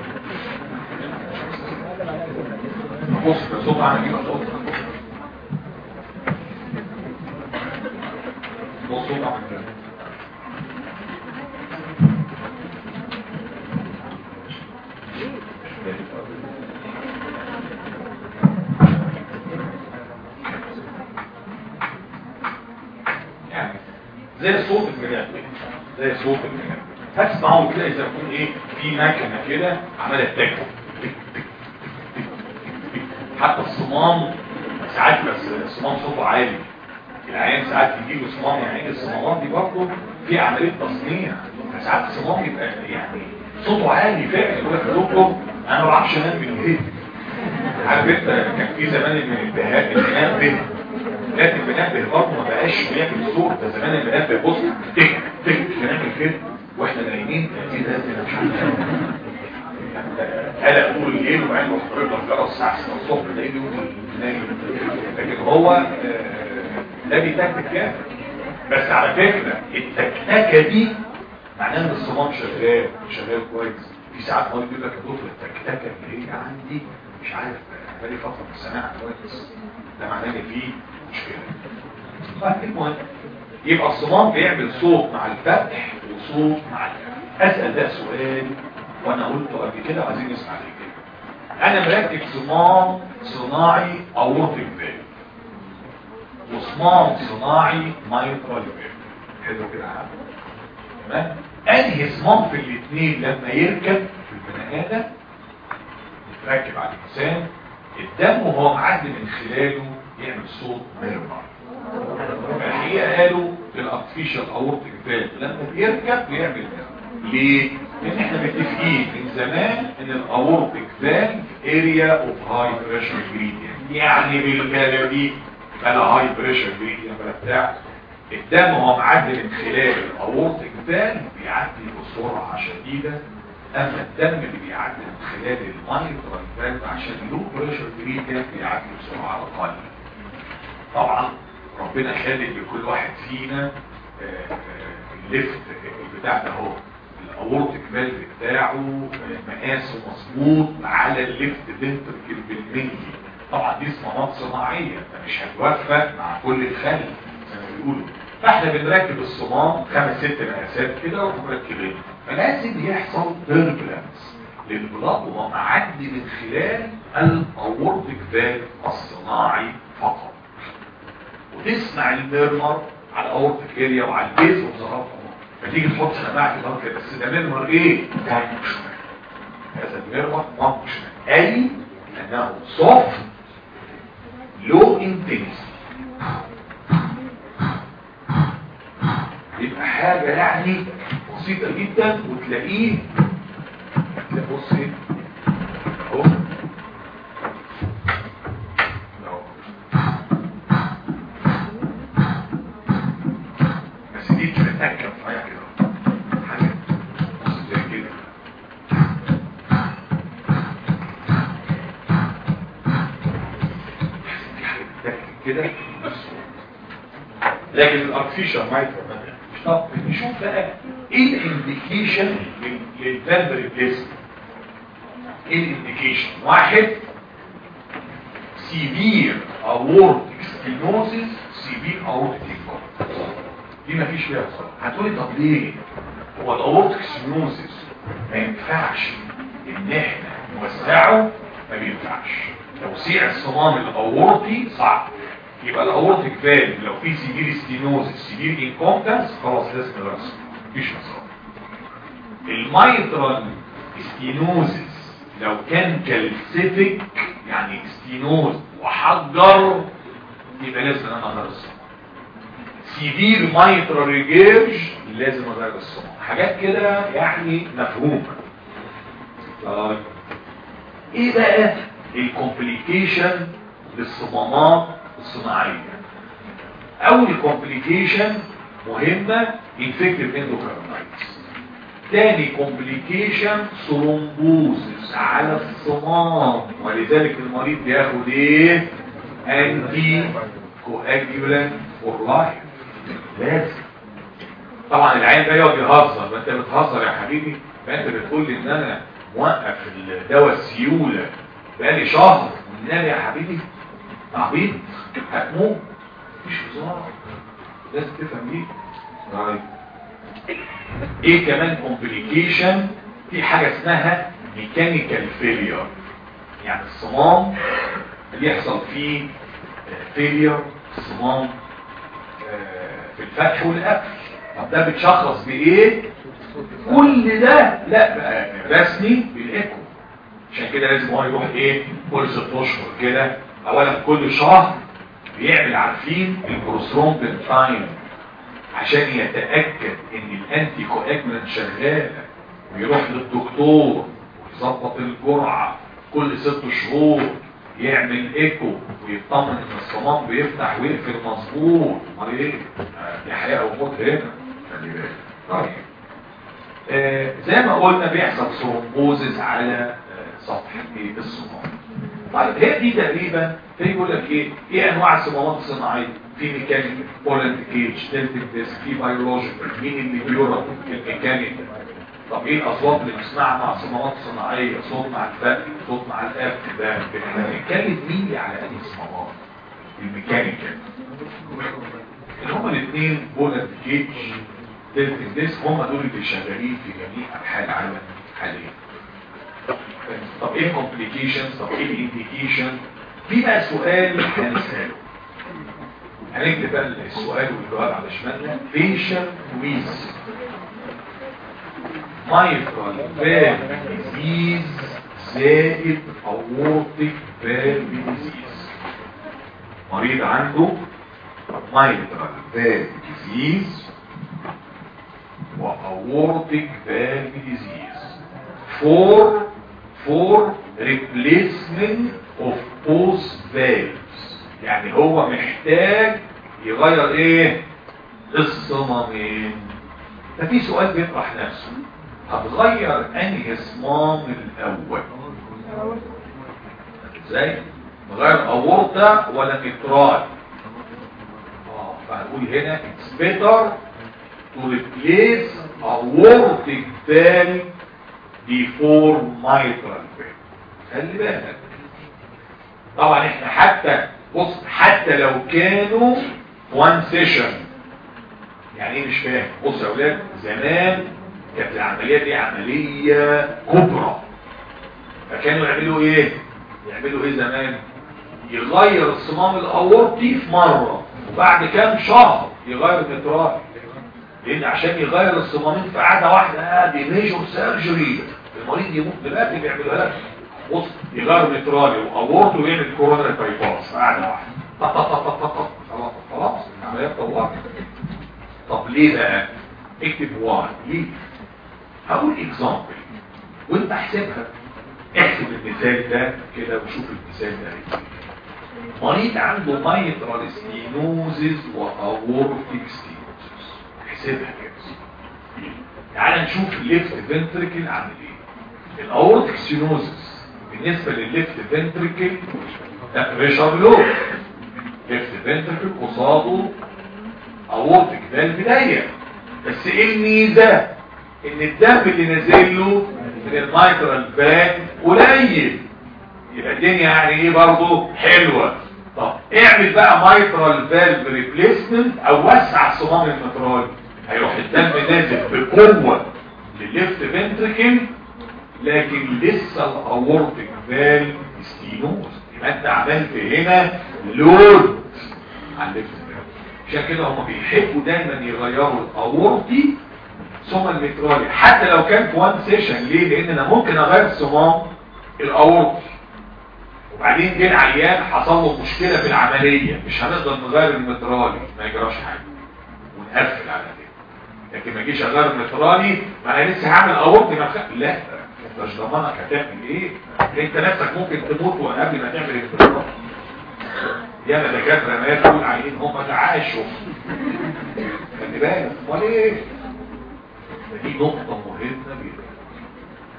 بص ده صوت عامل ايه صوت بص صوت عامل كده يعني زي صوت المنبه زي صوت المنبه هتسمعوا كده اذا يكون ايه في مكنه كده عماله تكتك حتى الصمام ساعات بس الصمام صوته عالي العيان ساعات يجيله صمام يعني الصمامات دي برضه في عمليه تصنيع ساعات الصمام يبقى يعني صوته عالي فعلا يقول لك يا دكتور انا ما بعرفش انام بالليل عارف انت كان في زمان المنبهات المنبه لكن المنبه برضه ما بقاش بيعمل صوت ده زمان المنبه بص تك تك بنعمل كده واحنا نايمين ايه ده انا مش عارف هلا طول الليل وبعدين روح ضرب لك جرس الساعه 6 الصبح تلاقيه بيقول نايم لكن هو ده بيتكتك كده بس على فكره التكتكه دي معناها ان الصمام شغال شغال كويس في ساعات مريض يقول لك يا دكتور التكتكه اللي هي عندي مش عارف بقالي فتره مش سامعها كويس ده معناه ان في مشكله طيب المهم يبقى الصمام بيعمل صوت مع الفتح وصوت مع الفتح اسال ده سؤال وانا قلته قبل كده وعايزين نسمع ليه كده انا مركب صمام صناعي اورتيك فالف وصمام صناعي مايترال فالف حلو كده يا عم تمام انهي صمام في الاثنين لما يركب في البني ادم يتركب على الانسان الدم وهو معدي من خلاله يعمل صوت ميرمر الحقيقه قالوا في الارتفيشال اورتيك فالف لما بيركب بيعمل ميرمر ليه؟ لان احنا متفقين من زمان ان الاورتيك فالف اريا اوف هاي بريشر جريدينت يعني بالبلدي بلا هاي بريشر جريدينت بلا بتاع الدم هو معدي من خلال الاورتيك فالف بيعدي بسرعه شديده اما الدم اللي بيعدي من خلال المايترال فالف عشان لو بريشر جريدينت بيعدي بسرعه اقل طبعا ربنا خالق لكل واحد فينا الليفت بتاع ده هو الاورتيك فالف بتاعه مقاسه مظبوط على الليفت فنتركل بالملي طبعا دي صمامات صناعيه انت مش هتوفق مع كل الخلق زي ما بيقولوا فاحنا بنركب الصمام خمس ست مقاسات كده ومركبين فلازم يحصل تربلنس للبلاط وهو معدي من خلال الاورتيك فالف الصناعي فقط وتسمع الميرمر على الاورتيك اريا وعلى البيز وبصراحه فتيجي تحط سماعه في الارض بس ده ميرمر ايه فانكشنال هذا الميرمر فانكشنال اي انه سوفت لو انتنسي يبقى حاجه يعني بسيطه جدا وتلاقيه تلاقي بص ايه اهو بس دي تتأكد صحيح كده حاجة بص زي كده دي حاجة تتأكد كده لكن الارتفيشال مايكرو طب نشوف بقى ايه الانديكيشن للفالف ريبليسمنت ايه الانديكيشن واحد سيفير اورتيك ستينوزيس سيفير اورتيك دي مفيش فيها صلاة هتقولي طب ليه هو الاورتيك ستينوزيس ما ينفعش ان احنا نوسعه ما بينفعش توسيع الصمام الاورطي صعب يبقى الاورتيك فالف لو في سيفير ستينوزيس سيفير انكومبتنس خلاص لازم نرسم مفيش مصاب الميترال ستينوزيس لو كان كالسيفيك يعني ستينوز وحجر يبقى لازم انا ادرس سيفير مايترال ريجيرج لازم ادرس الصمام حاجات كده يعني مفهومه طيب ايه بقى الكومبليكيشن للصمامات الصناعيه اول كومبليكيشن مهمه انفكتيف اندوكاردايتس تاني كومبليكيشن ثرومبوزس على الصمام ولذلك المريض بياخد ايه انتي كواجولانت فور لايف لازم طبعا العين ده يقعد يهزر ما انت بتهزر يا حبيبي فانت بتقول لي ان انا موقف الدواء السيوله بقالي شهر والنبي يا حبيبي تعبيط هتموت مش هزار لازم تفهم ليه طيب ايه كمان كومبليكيشن في حاجه اسمها ميكانيكال فيلير يعني الصمام اللي يحصل فيه فيلير الصمام في الفتح والقفل طب ده بتشخص بايه كل ده لا بقى رسمي بالايكو عشان كده لازم هو يروح ايه كل ست اشهر كده اولا كل شهر بيعمل عارفين البروسترومبين تايم عشان يتاكد ان الانتي كواجولانت شغاله ويروح للدكتور ويظبط الجرعه كل ست شهور يعمل ايكو ويطمن ان الصمام بيفتح ويقفل مظبوط امال ايه دي حياه او موت هنا خلي بالك طيب آه زي ما قلنا بيحصل ثرومبوزز على آه سطح الصمام طيب هي دي تقريبا في يقول لك ايه ايه انواع الصمامات الصناعيه في ميكانيكال بولند كيج تلتك ديسك في بيولوجيكال مين اللي بيورا الميكانيكال طب ايه الاصوات اللي بنسمعها مع الصمامات الصناعيه صوت مع الفك صوت مع القفل ده احنا بنتكلم مين على انهي صمامات الميكانيكال اللي هما الاثنين بولند كيج تلتك ديسك هم دول اللي شغالين في جميع انحاء العالم حاليا طب ايه الكومبليكيشنز طب ايه الانديكيشن في بقى سؤال هنساله هنكتب بقى السؤال والجواب على شمالنا فيشن ويز مايترال فالف ديزيز زائد اورتيك فالف ديزيز مريض عنده مايترال فالف ديزيز واورتيك فالف ديزيز for for replacement of both valves يعني هو محتاج يغير ايه الصمامين ففي سؤال بيطرح نفسه هتغير انهي صمام الاول ازاي نغير اورطة ولا مترال اه فهنقول هنا it's better to replace aortic valve before mitral valve خلي بالك طبعا احنا حتى بص حتى لو كانوا وان سيشن يعني ايه مش فاهم بص يا اولاد زمان كانت العمليه دي عمليه كبرى فكانوا يعملوا ايه يعملوا ايه زمان يغير الصمام الاورطي في مره وبعد كام شهر يغير المترال لان عشان يغير الصمامين في قعده واحده آه دي ميجور سيرجري المريض يموت دلوقتي بيعملوها لك بص يغير مترالي واورطه ويعمل كوروناري بايباس في قعده واحده خلاص خلاص العمليه اتطورت طب ليه بقى اكتب واحد ليه هقول اكزامبل وانت احسبها احسب المثال ده كده وشوف المثال ده مريض عنده مايترال ستينوزز واورتيك ستينوزز احسبها كده تعال نشوف الليفت فنتريكل عامل ايه الاورتيك ستينوزز بالنسبه للليفت فنتريكل ده بريشر لو ليفت فنتريكل قصاده اورتيك ده البدايه بس ايه الميزه ان الدم اللي نازل له من المايترال باك قليل يبقى الدنيا يعني ايه برضه حلوه طب اعمل بقى مايترال فالف ريبليسمنت او وسع الصمام المترالي هيروح الدم نازل بقوه للليفت فنتريكل لكن لسه الاورتيك فالف ستينوز يبقى انت عملت هنا لود على الليفت عشان كده هم بيحبوا دايما يغيروا الاورطي ثم المترالي حتى لو كان في وان سيشن ليه لان انا ممكن اغير صمام الاورطي وبعدين جه العيان حصل له مشكله في العمليه مش هنقدر نغير المترالي ما يجراش حاجه ونقفل على كده لكن ما اجيش اغير المترالي ما انا لسه هعمل اورطي ما خ... لا انت مش ضمانك هتعمل ايه انت نفسك ممكن تموت قبل ما تعمل المترالي ياما دكاتره ماتوا العيين هم اللي عاشوا خلي بالك امال ايه دي نقطه مهمه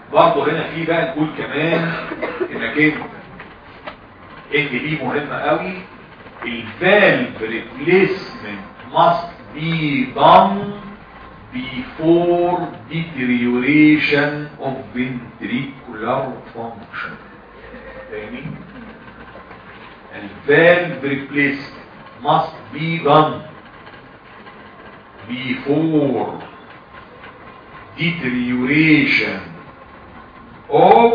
برضه هنا في بقى نقول كمان انك انت ان دي مهمة قوي الفالف ريبليسمنت must be done before deterioration of ventricular function فاهمين؟ الفالف ريبليسمنت must be done before deterioration of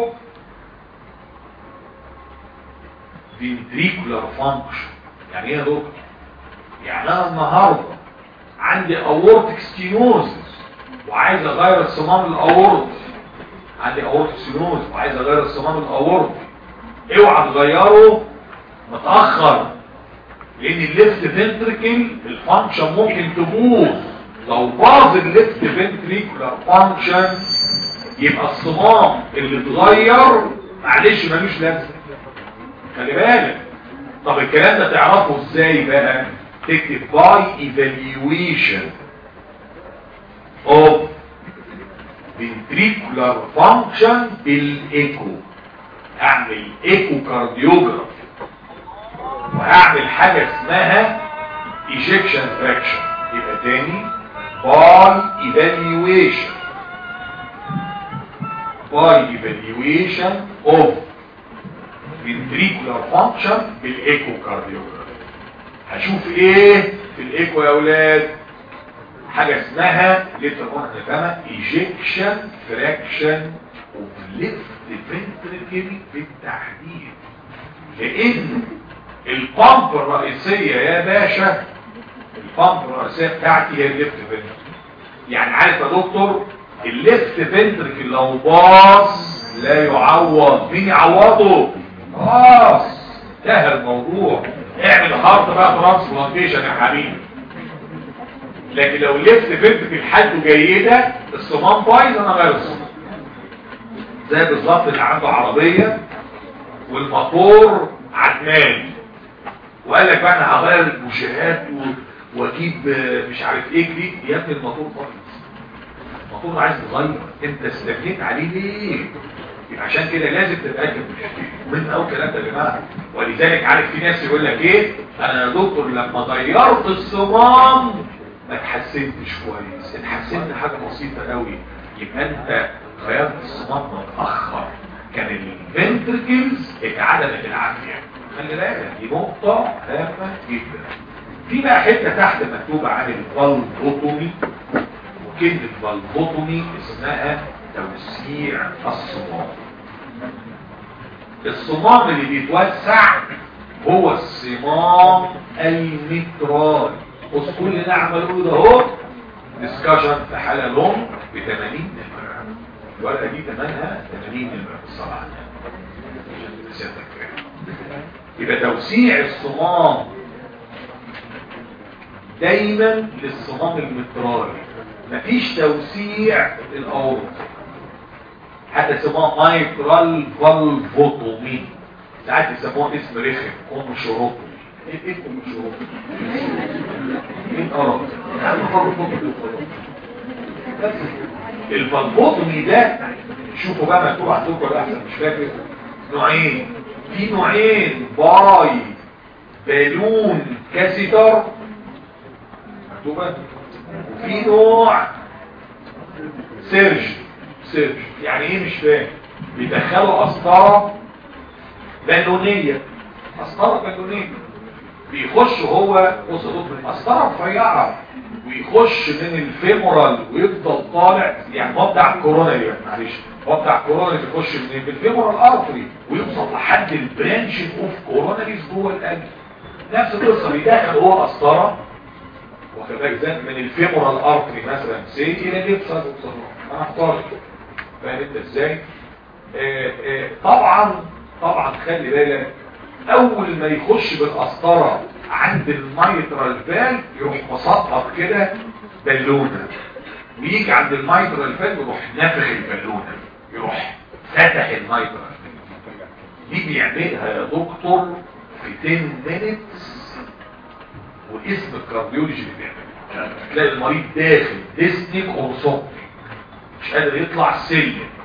ventricular function يعني ايه يا دكتور يعني انا النهارده عندي aortic stenosis وعايز اغير الصمام الاورطي عندي aortic stenosis وعايز اغير الصمام الاورطي اوعى تغيره متاخر لان الليفت فنتركل الفانكشن ممكن تبوظ لو باظ الليفت فنتريكولار فانكشن يبقى الصمام اللي اتغير معلش ملوش لازمه خلي بالك طب الكلام ده تعرفه ازاي بقى تكتب باي ايفالويشن اوف ventricular function بالايكو اعمل ايكو كارديوجراف وهعمل حاجة اسمها ejection fraction يبقى تاني by evaluation by evaluation of ventricular function بالايكو كارديوجراف هشوف ايه في الايكو يا اولاد حاجة اسمها لسه قلنا نفهمها ejection fraction of left ventricle بالتحديد لان البامب الرئيسية يا باشا البامب الرئيسية بتاعتي هي الليفت فنتركل يعني عارف يا دكتور الليفت فنتركل لو باظ لا يعوض مين يعوضه خلاص انتهى الموضوع اعمل هارت بقى ترانسبلانتيشن يا حبيبي لكن لو الليفت فنتركل حالته جيدة الصمام بايظ انا غير الصمام زي بالظبط اللي عنده عربية والموتور عدمان وقال لك بقى انا هغير البوشيهات واجيب مش عارف ايه جديد يا ابني الموتور بايظ الموتور عايز يتغير انت استبنيت عليه ليه يبقى عشان كده لازم تتاكد من اول كلام ده يا جماعه ولذلك عارف في ناس يقول لك ايه انا يا دكتور لما غيرت الصمام ما اتحسنتش كويس اتحسنت حاجه بسيطه قوي يبقى انت غيرت الصمام متاخر كان الفنتركلز اتعدلت العافيه خلي بالك دي نقطة هامة جدا في بقى حتة تحت مكتوبة عن الفالفوتومي وكلمة فالفوتومي اسمها توسيع الصمام الصمام اللي بيتوسع هو الصمام المترالي بص كل اللي انا عمله ده اهو ديسكشن في حالة لون ب 80 نمرة الورقة دي ثمنها 80 نمرة بالصلاة على يبقى توسيع الصمام دايما للصمام المترالي مفيش توسيع للاورط حتى يسموها مايترال فالفوتومي ساعات يسموها اسم رخم كوم شروطي ايه ايه كوم شروطي ايه القرف بس الفالفوتومي ده شوفوا بقى مكتوب عندكم ولا احسن مش فاكر نوعين في نوعين باي بالون كاسيتر مكتوبة وفي نوع سيرج سيرج يعني ايه مش فاهم بيدخلوا قسطرة بالونية قسطرة بالونية بيخش هو بص من قسطرة رفيعة ويخش من الفيمورال ويفضل طالع يعني هو بتاع الكورونا دي معلش هو بتاع الكورونا بيخش من الفيمورال ارتري ويوصل لحد البرانش اوف كوروناريز جوه القلب نفس القصه بيدخل هو قسطره واخد بالك ازاي من الفيمورال ارتري مثلا سي الى الليبسا انا اختار فاهم انت ازاي آه آه طبعا طبعا خلي بالك اول ما يخش بالقسطره عند الميترال فالف يروح مسقط كده بالونه ويجي عند الميترال فالف يروح نافخ البالونه يروح فتح الميترال دي بيعملها يا دكتور في 10 مينتس واسم الكارديولوجي اللي بيعملها تلاقي المريض داخل ديسنيك اور صوتنيك مش قادر يطلع السلم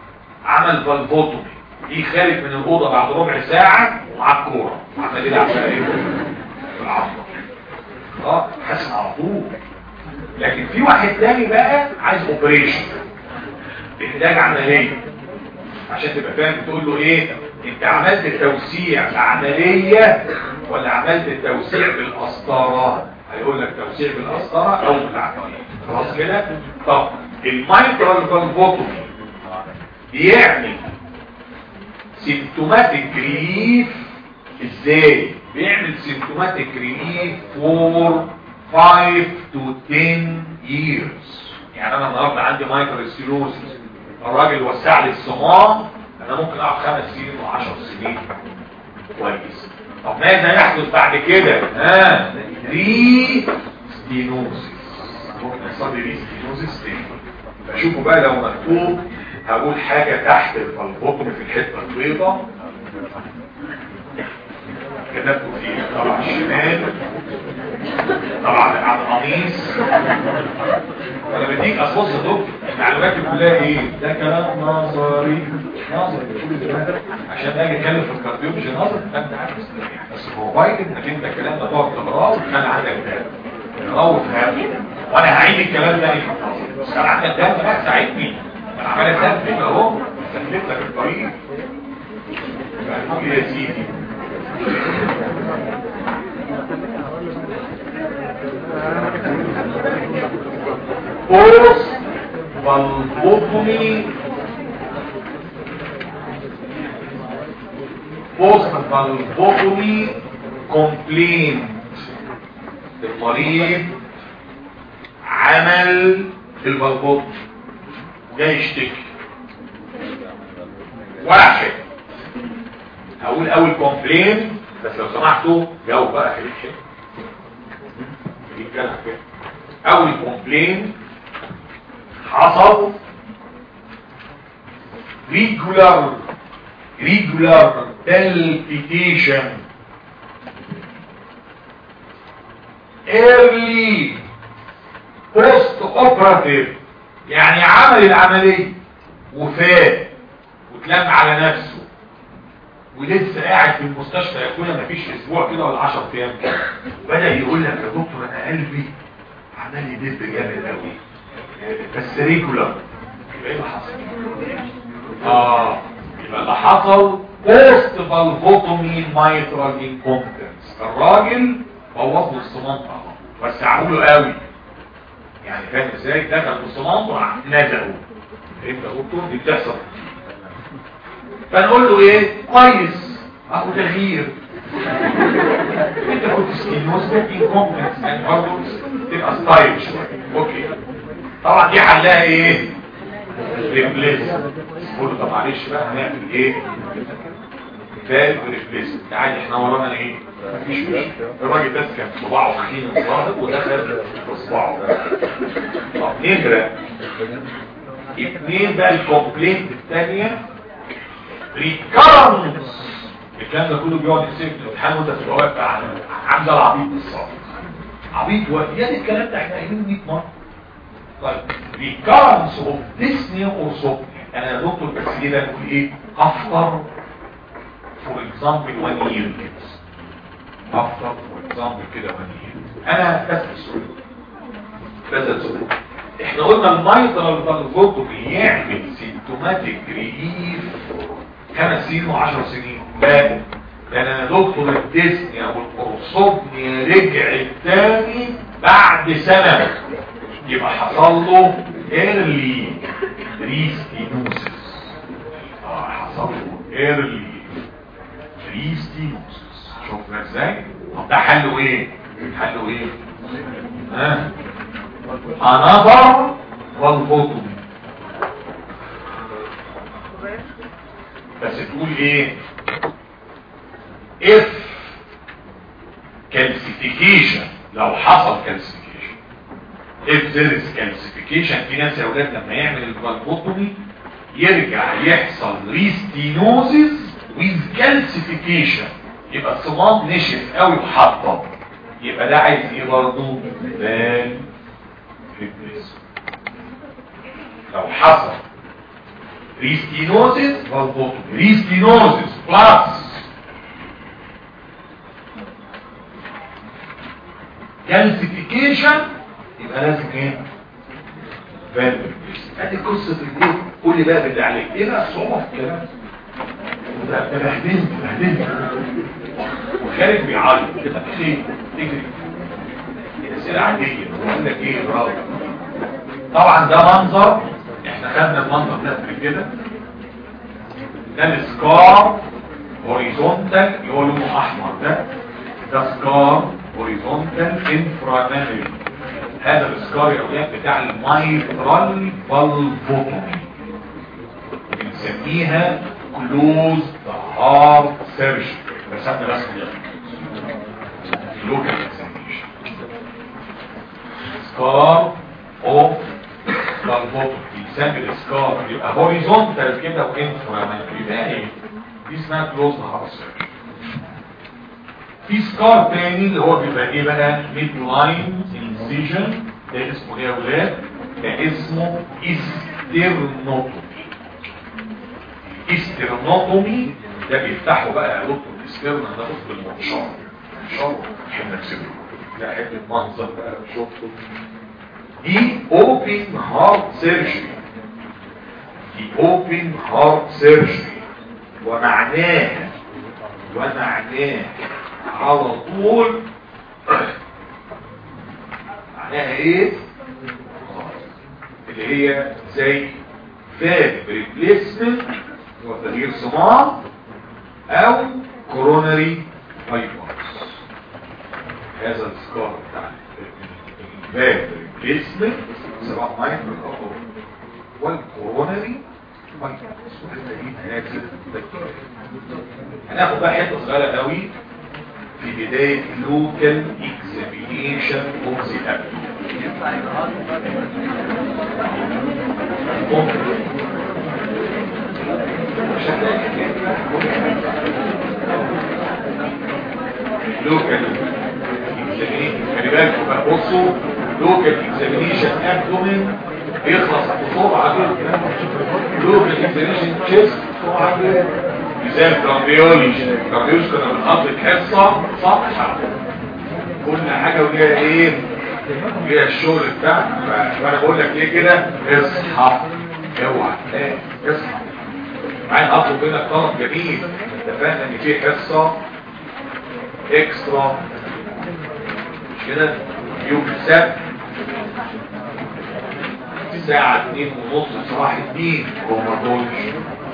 عمل فالفوتومي دي خارج من الاوضه بعد ربع ساعه ومعاه الكوره عمال يلعب بقى ايه في العظمه اه حاسس على طول لكن في واحد تاني بقى عايز اوبريشن بيحتاج عمليه عشان تبقى فاهم تقول له ايه انت عملت التوسيع بعمليه ولا عملت التوسيع بالقسطره هيقول لك توسيع بالقسطره او بالعمليه خلاص كده طب المايترال فالفوتومي بيعمل سيمتوماتيك ريليف ازاي بيعمل سيمتوماتيك ريليف فور 5 to 10 years يعني انا النهارده عندي مايكرو سكلوزيس الراجل وسع لي الصمام انا ممكن اقعد خمس سنين و10 سنين كويس طب ماذا يحدث بعد كده ها ري ستينوزيس ممكن يحصل لي ري ستينوزيس تاني فشوفوا بقى لو مكتوب هقول حاجة تحت البطن في الحتة البيضاء كتبته فيه طبعا الشمال طبعا على القميص انا بديك اصوص دكتور المعلومات كلها ايه ده كلام نظري نظري كل ده عشان اجي اتكلم في الكارديولوجي نظري فانت عارف بس بروفايد انك انت الكلام ده تقعد تقراه وتخلي عندك ده تقراه وتفهمه وانا هعيد الكلام ده بس انا عندك ده بقى ساعدني انا عمال اسافر اهو سافرت لك الطريق يا سيدي post valvotomy post valvotomy complaint المريض عمل البلبوط جاي يشتكي ولا شيء هقول اول كومبلين بس لو سمحتوا جاوب بقى خليك شيء خليك كده كده اول كومبلين حصل regular regular palpitation early post operative يعني عمل العملية وفات وتلم على نفسه ولسه قاعد في المستشفى يكون ما فيش اسبوع كده ولا 10 ايام كده بدا يقول لك يا دكتور انا قلبي عمال يدب جامد قوي بس ريجولار يبقى ايه اللي حصل اه يبقى اللي حصل بوست فالفوتومي مايترال انكومبتنس الراجل بوظ له الصمام بس عمله قوي يعني فاهم ازاي دخل في الصمام وراح نزله فهمت يا دكتور دي بتحصل فنقول له ايه كويس اهو تغيير انت كنت سكينوز انكومبتنس يعني برضه تبقى ستايل شويه اوكي طبعا دي حلها ايه ريبليس قول له طب معلش بقى هنعمل ايه فالف ريبليس تعالى احنا ورانا ايه مفيش مشكله الراجل بس كان صباعه خين صاحب ودخل بصباعه طب نمره اثنين بقى الكومبلينت الثانيه ريكارنس الكلام ده كله بيقعد يسيب الامتحان وانت تبقى واقف عامل العبيط بالظبط عبيط وقت يعني الكلام ده احنا قايلينه 100 مره طيب recurrence of dyspnea or something انا يا دكتور بس كده نقول ايه after for example one year كده after for example كده one year انا بس سؤال بس سؤال احنا قلنا المايترال فالفوتومي يعمل سيمتوماتيك ريليف خمس سنين وعشر سنين لا ده انا دكتور الديسنيا والقرصوبنيا رجع تاني بعد سنة يبقى حصل له ايرلي ريستينوسس اه حصل له ايرلي ريستينوسس شوفنا ازاي طب ده حله ايه حله ايه ها انظر والفوتومي بس تقول ايه if calcification لو حصل calcification if there is calcification في ناس يا اولاد لما يعمل الفالفوتومي يرجع يحصل ريستينوزيس with calcification يبقى الصمام نشف قوي وحطب يبقى ده عايز ايه برضه فال لو حصل ريستينوزيس فالفوتومي ريستينوزيس بلس كالسيفيكيشن يبقى لازم ايه فالفيس ادي قصه الايه قول لي بقى بالله عليك ايه بقى الصعوبه في الكلام ده ده بهدلت بهدلت وخارج بيعيط تبقى ايه تجري الاسئله عاديه بقول لك ايه برافو طبعا ده منظر احنا خدنا المنظر ده قبل كده ده السكار هوريزونتال اللي هو لونه احمر ده ده سكار هوريزونتال انفراميري هذا السكار يا اولاد بتاع المايترال فالفوتومي بنسميها كلوز هارت سيرجري رسمنا رسم لوكال اكزامينشن سكار اوف فالفوتومي بيسمي السكار يبقى هوريزونتال كده وانفراميري يبقى ايه دي اسمها كلوز هارت سيرجري في سكار تاني اللي هو بيبقى ايه بقى ميد لاين انسيجن ده اسمه ايه يا ولاد ده اسمه استرنوتومي استرنوتومي ده بيفتحوا بقى يا دكتور الاسترنا ده بص بالمنشار منشار احنا نكسبه ده حته منظر بقى شفته دي اوبن هارت سيرجري دي اوبن هارت سيرجري ومعناها ومعناها على طول معناها ايه اللي هي زي فاب ريبليسمنت وتغيير صمام او كوروناري بايباس هذا السكار بتاع الفاب ريبليسمنت سواء مايكرو او والكوروناري بايباس وهذه هناك هناخد بقى حته صغيره قوي في بداية local examination of the abdomen ممكن local examination خلي بالكم بقى بصوا local examination abdomen بيخلص بسرعة جدا local examination chest بسرعة جدا زي الكارديولوجي الكارديولوجي كنا بنقضي الحصه صفحه كل حاجه وليها ايه ليها الشغل بتاعها فانا بقول لك ايه كده اصحى اوعى تنام اصحى معايا اطلب منك طلب جميل اتفقنا ان في حصه اكسترا مش كده يوم السبت الساعة 2 ونص صباح الدين روماتولوجي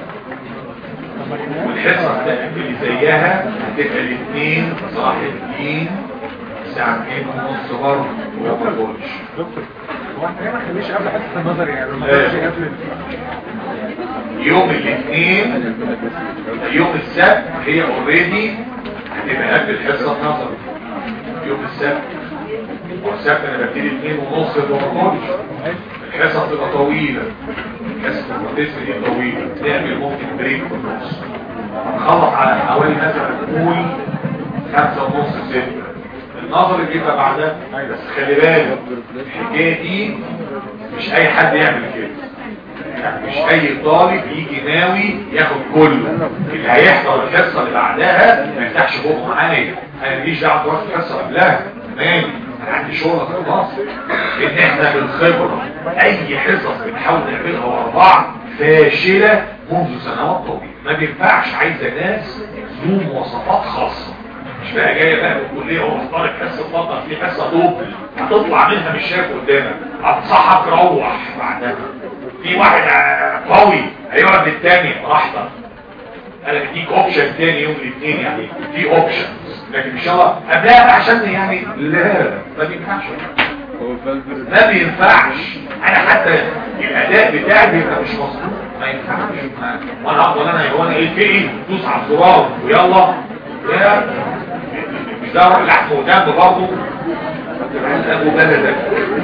والحصة اللي زيها هتبقى الاثنين صلاح الدين الساعة 2 ونص برضه وما تقولش دكتور هو احنا ما خليش قبل حصة النظر يعني ما خليش قبل يوم الاثنين يوم السبت هي اوريدي هتبقى قبل الحصة النظر يوم السبت والسبت انا ببتدي 2 ونص وما تقولش الحصة بتبقى طويلة حصة المدرسة دي طويلة نعمل ممكن بريك في النص نخلص على حوالي مثلا نقول خمسة ونص ستة النظر بيبقى بعدها بس خلي بالك الحكاية دي مش اي حد يعمل كده يعني مش اي طالب يجي ناوي ياخد كله اللي هيحضر الحصة اللي بعدها ما يفتحش بقه معايا انا ماليش دعوه تروح الحصة قبلها تمام انا عندي شغل خلاص ان احنا بالخبرة اي حصص بنحاول نعملها ورا بعض فاشلة منذ سنوات طويلة ما بينفعش عايزة ناس ذو مواصفات خاصة مش بقى جاية بقى بالكلية واختارك حصة فضل في حصة دوبل هتطلع منها مش شايف قدامك هتصحك روح بعدها في واحد قوي هيقعد التاني براحتك انا بديك اوبشن تاني يوم الاثنين يعني في اوبشنز لكن ان شاء الله قبلها بقى عشان يعني لا ما بينفعش ما بينفعش انا حتى الاداء بتاعي بيبقى مش مظبوط ما ينفعش وانا افضل انا هو انا ايه في ايه دوس على الزرار ويلا يا مش ده اروح لحم وجنب برضه ابو بلدك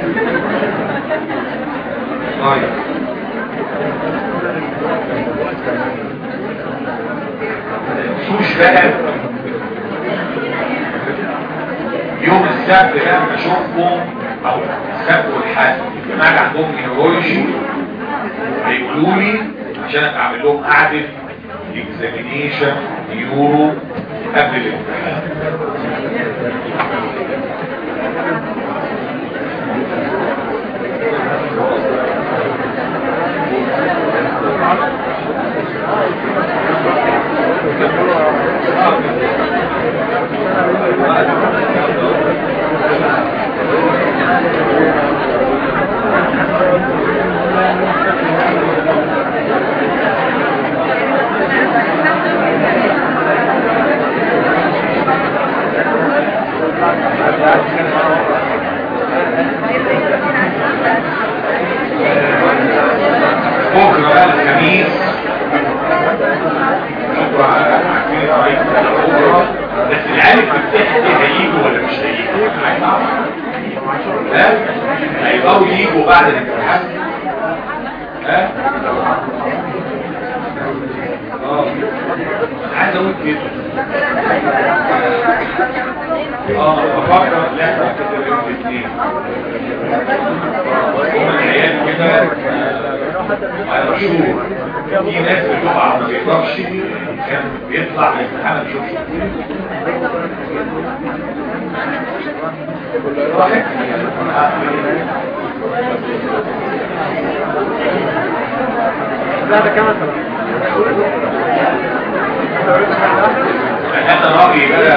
طيب شوش بقى يوم السبت لما اشوفكم او السبت والحد الجماعه اللي عندهم نيورولوجي هيقولوا لي عشان ابقى اعمل لهم قعده اكزامينيشن يورو قبل الامتحان بكره بقى الخميس بكره عارفين طريقة بكره بس العيال بتفتح دي هيجوا ولا مش هيجوا ها هيبقوا يجوا بعد الامتحان ها اه عايز اقول كده اه بفكر لا كده يوم الاثنين هم العيال كده على مشهور في ناس بتقع ما بيقدرش كان بيطلع الامتحان ما بيشوفش صحيح لا ده كمان انا رايي بقى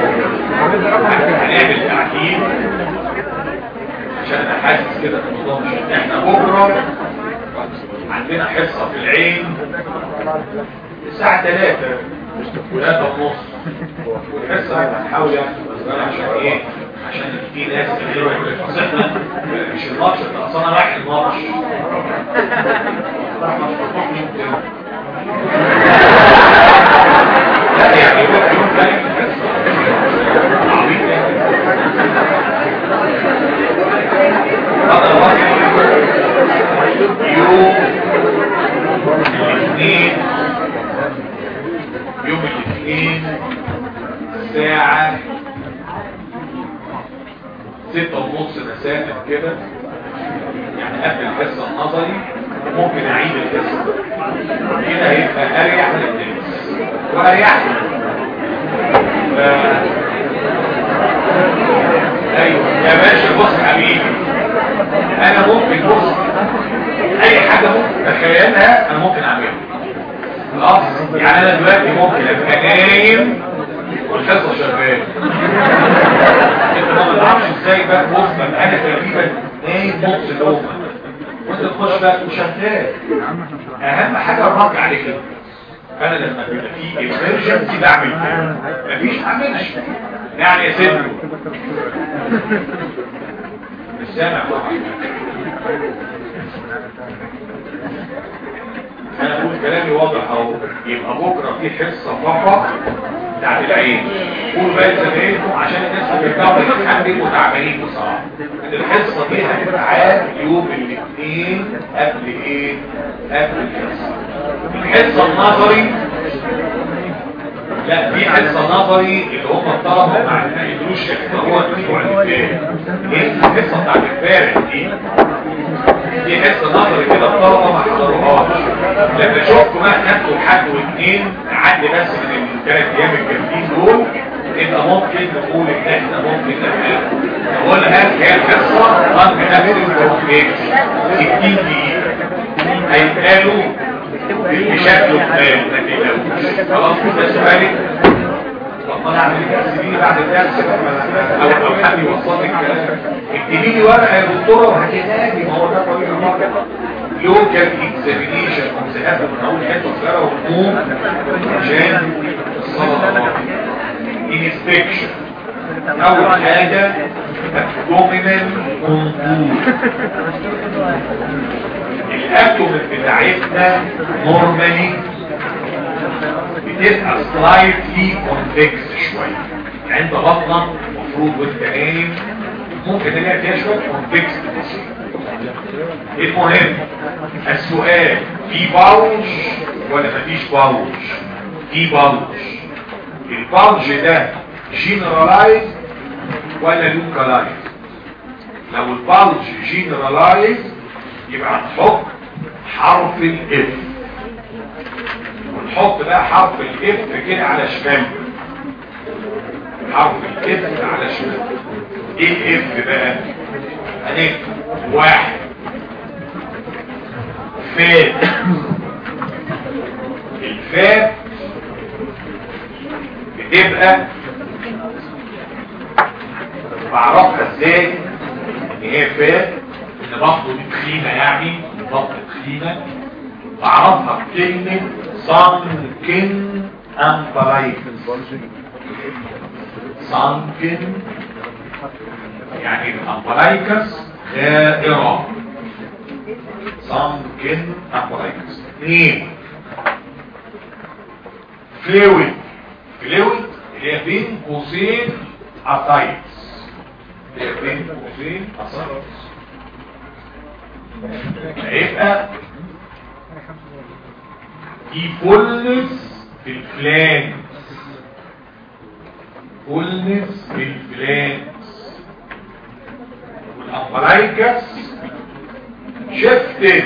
هنعمل تعديل عشان انا حاسس كده في الموضوع مش احنا بكره عندنا حصه في العين الساعه 3 3 ونص والحصه هنحاول يعني نصغرها عشان ايه عشان في ناس كتير اصل احنا مش الماتش ده اصل انا رايح الماتش رايح ماتش لا يعني هو يوم تاني الحصه عبيط يعني هذا الوقت يوم الاثنين يوم الاثنين الساعة ستة ونص مساء كده يعني قبل الحصة النظري ممكن اعيد الحصة كده هيبقى اريح للناس واريح ف- ايوه يا باشا بص حبيبي انا ممكن بص اي حاجة ممكن تخيلها انا ممكن اعملها خلاص يعني انا دلوقتي ممكن ابقى نايم والحصه شغاله انت ما تعرفش ازاي بقى بص بقى انا تقريبا نايم نص نوم وانت تخش بقى وشغال اهم حاجه الرد عليك كده فانا لما بيبقى في ايمرجنسي بعمل كده مفيش عملش يعني يا سيدي مش سامع طبعا انا بقول كلامي واضح اهو يبقى بكره في حصه فقط بتاعت العين قول بقى زمايلكم عشان الناس اللي بيرجعوا الامتحان بيبقوا تعبانين بصراحه الحصه دي هتتعاد يوم الاثنين قبل ايه قبل الحصه الحصه النظري لا في حصه نظري اللي هم الطلبه ما عندوش يحضروها الاسبوع اللي فات ايه الحصه بتاعت امبارح دي دي حصه نظري كده الطلبه ما حضروهاش لما شفتوا بقى خدتوا لحد واثنين عدي بس من الثلاث ايام الجامدين دول يبقى ممكن نقول ان احنا ممكن نعمل نقول هذه هي الحصه رغم نفس البروجكت 60 دقيقه هيتقالوا بشكل مختلف ما تقلقوش خلاص ده سؤالي طب ما انا اعمل ايه تسيبيني بعد الدرس او او حد يوصل لي الكلام اكتبي لي ورقه يا دكتوره وهتلاقي ما هو ده طريق المرجع لوكال اكزامينيشن ومسافه من اول حته صغيره وهجوم عشان الصلاه انسبكشن اول حاجه ابدومينال كونتور الابدومين بتاعتنا نورمالي بتبقى سلايتلي كونفكس شويه عند بطنك المفروض وانت نايم ممكن تلاقي فيها شويه كونفكس المهم السؤال في باوج ولا مفيش باوج في باوج الباوج ده جينرالايز ولا لوكالايز لو الباوج جينرالايز يبقى هتحط حرف الاف نحط بقى حرف الاف كده على شمال حرف الاف على شمال ايه الاف بقى هنكتب واحد فات الفات بتبقى بعرفها ازاي ان هي فات ان بطنه دي تخينه يعني بطن تخينه بعرفها بكلمه صنكن امبرايكس صنكن يعني الامبرايكس غائره صنكن امبرايكس اثنين فلويد فلويد اللي هي بين قوسين اسايتس اللي هي بين قوسين اسايتس هيبقى دي فولنس في الفلانس فولنس في الفلانس والامبرايكس شفتت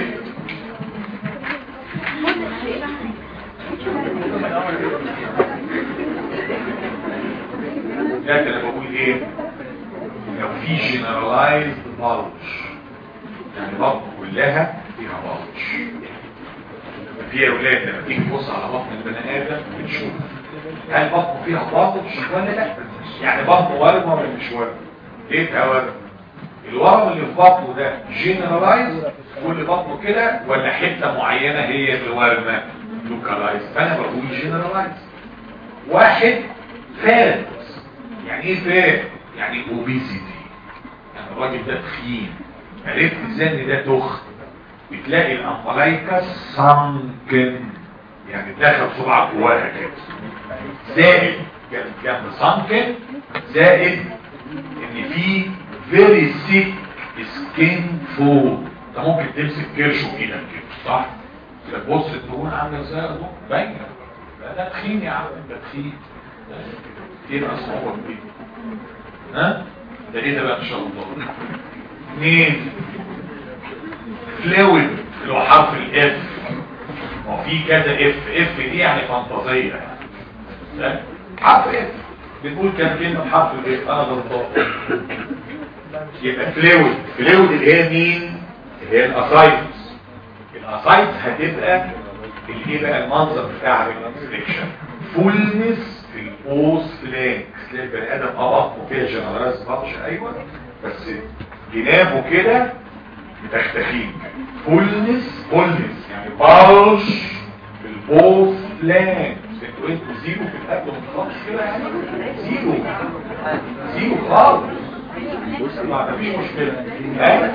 ده انا بقول ايه لو في جنرالايزد بلج يعني بطن كلها فيها بلج في اولاد لما تيجي تبص على بطن البني ادم بتشوف هل بطنه فيها بلج ولا لا يعني بطنه ورمه ولا مش ورمه ليه فيها ورمه الورم اللي في بطنه ده جنرالايز كل بطنه كده ولا حته معينه هي اللي ورمه لوكالايز فانا بقول جنرالايز واحد فات يعني ايه فات يعني اوبيسيتي يعني الراجل ده تخين عرفت ازاي ان ده تخن بتلاقي الامبلايكا سانكن يعني دخل صباعك جواها كده زائد جنب سانكن زائد ان في فيري سيك سكين فول انت ممكن تمسك كرش بايدك كده صح كده تبص الدهون عامله ازاي اهو باينه ده ده تخين يا عم ده تخين يبقى صعوبه كبيره ها ده ايه ده بقى ان شاء الله اثنين فلويد اللي هو حرف الاف ما هو في كذا اف اف دي يعني فانتازيه يعني حرف اف بنقول كام كلمه بحرف الاف انا غلطان يبقى فلويد فلويد اللي هي مين اللي هي الاسايتس الاسايتس هتبقى الايه بقى المنظر بتاع الانفكشن فولنس في البوست فلانكس تلاقي البني ادم اه بطنه فيها جنرالايز بطش ايوه بس جنابه كده متختخين فولنس فولنس يعني بلش في البوست فلانكس انتوا انتوا زيرو في الاكل خالص كده يعني زيرو زيرو خالص ما فيش مشكله ها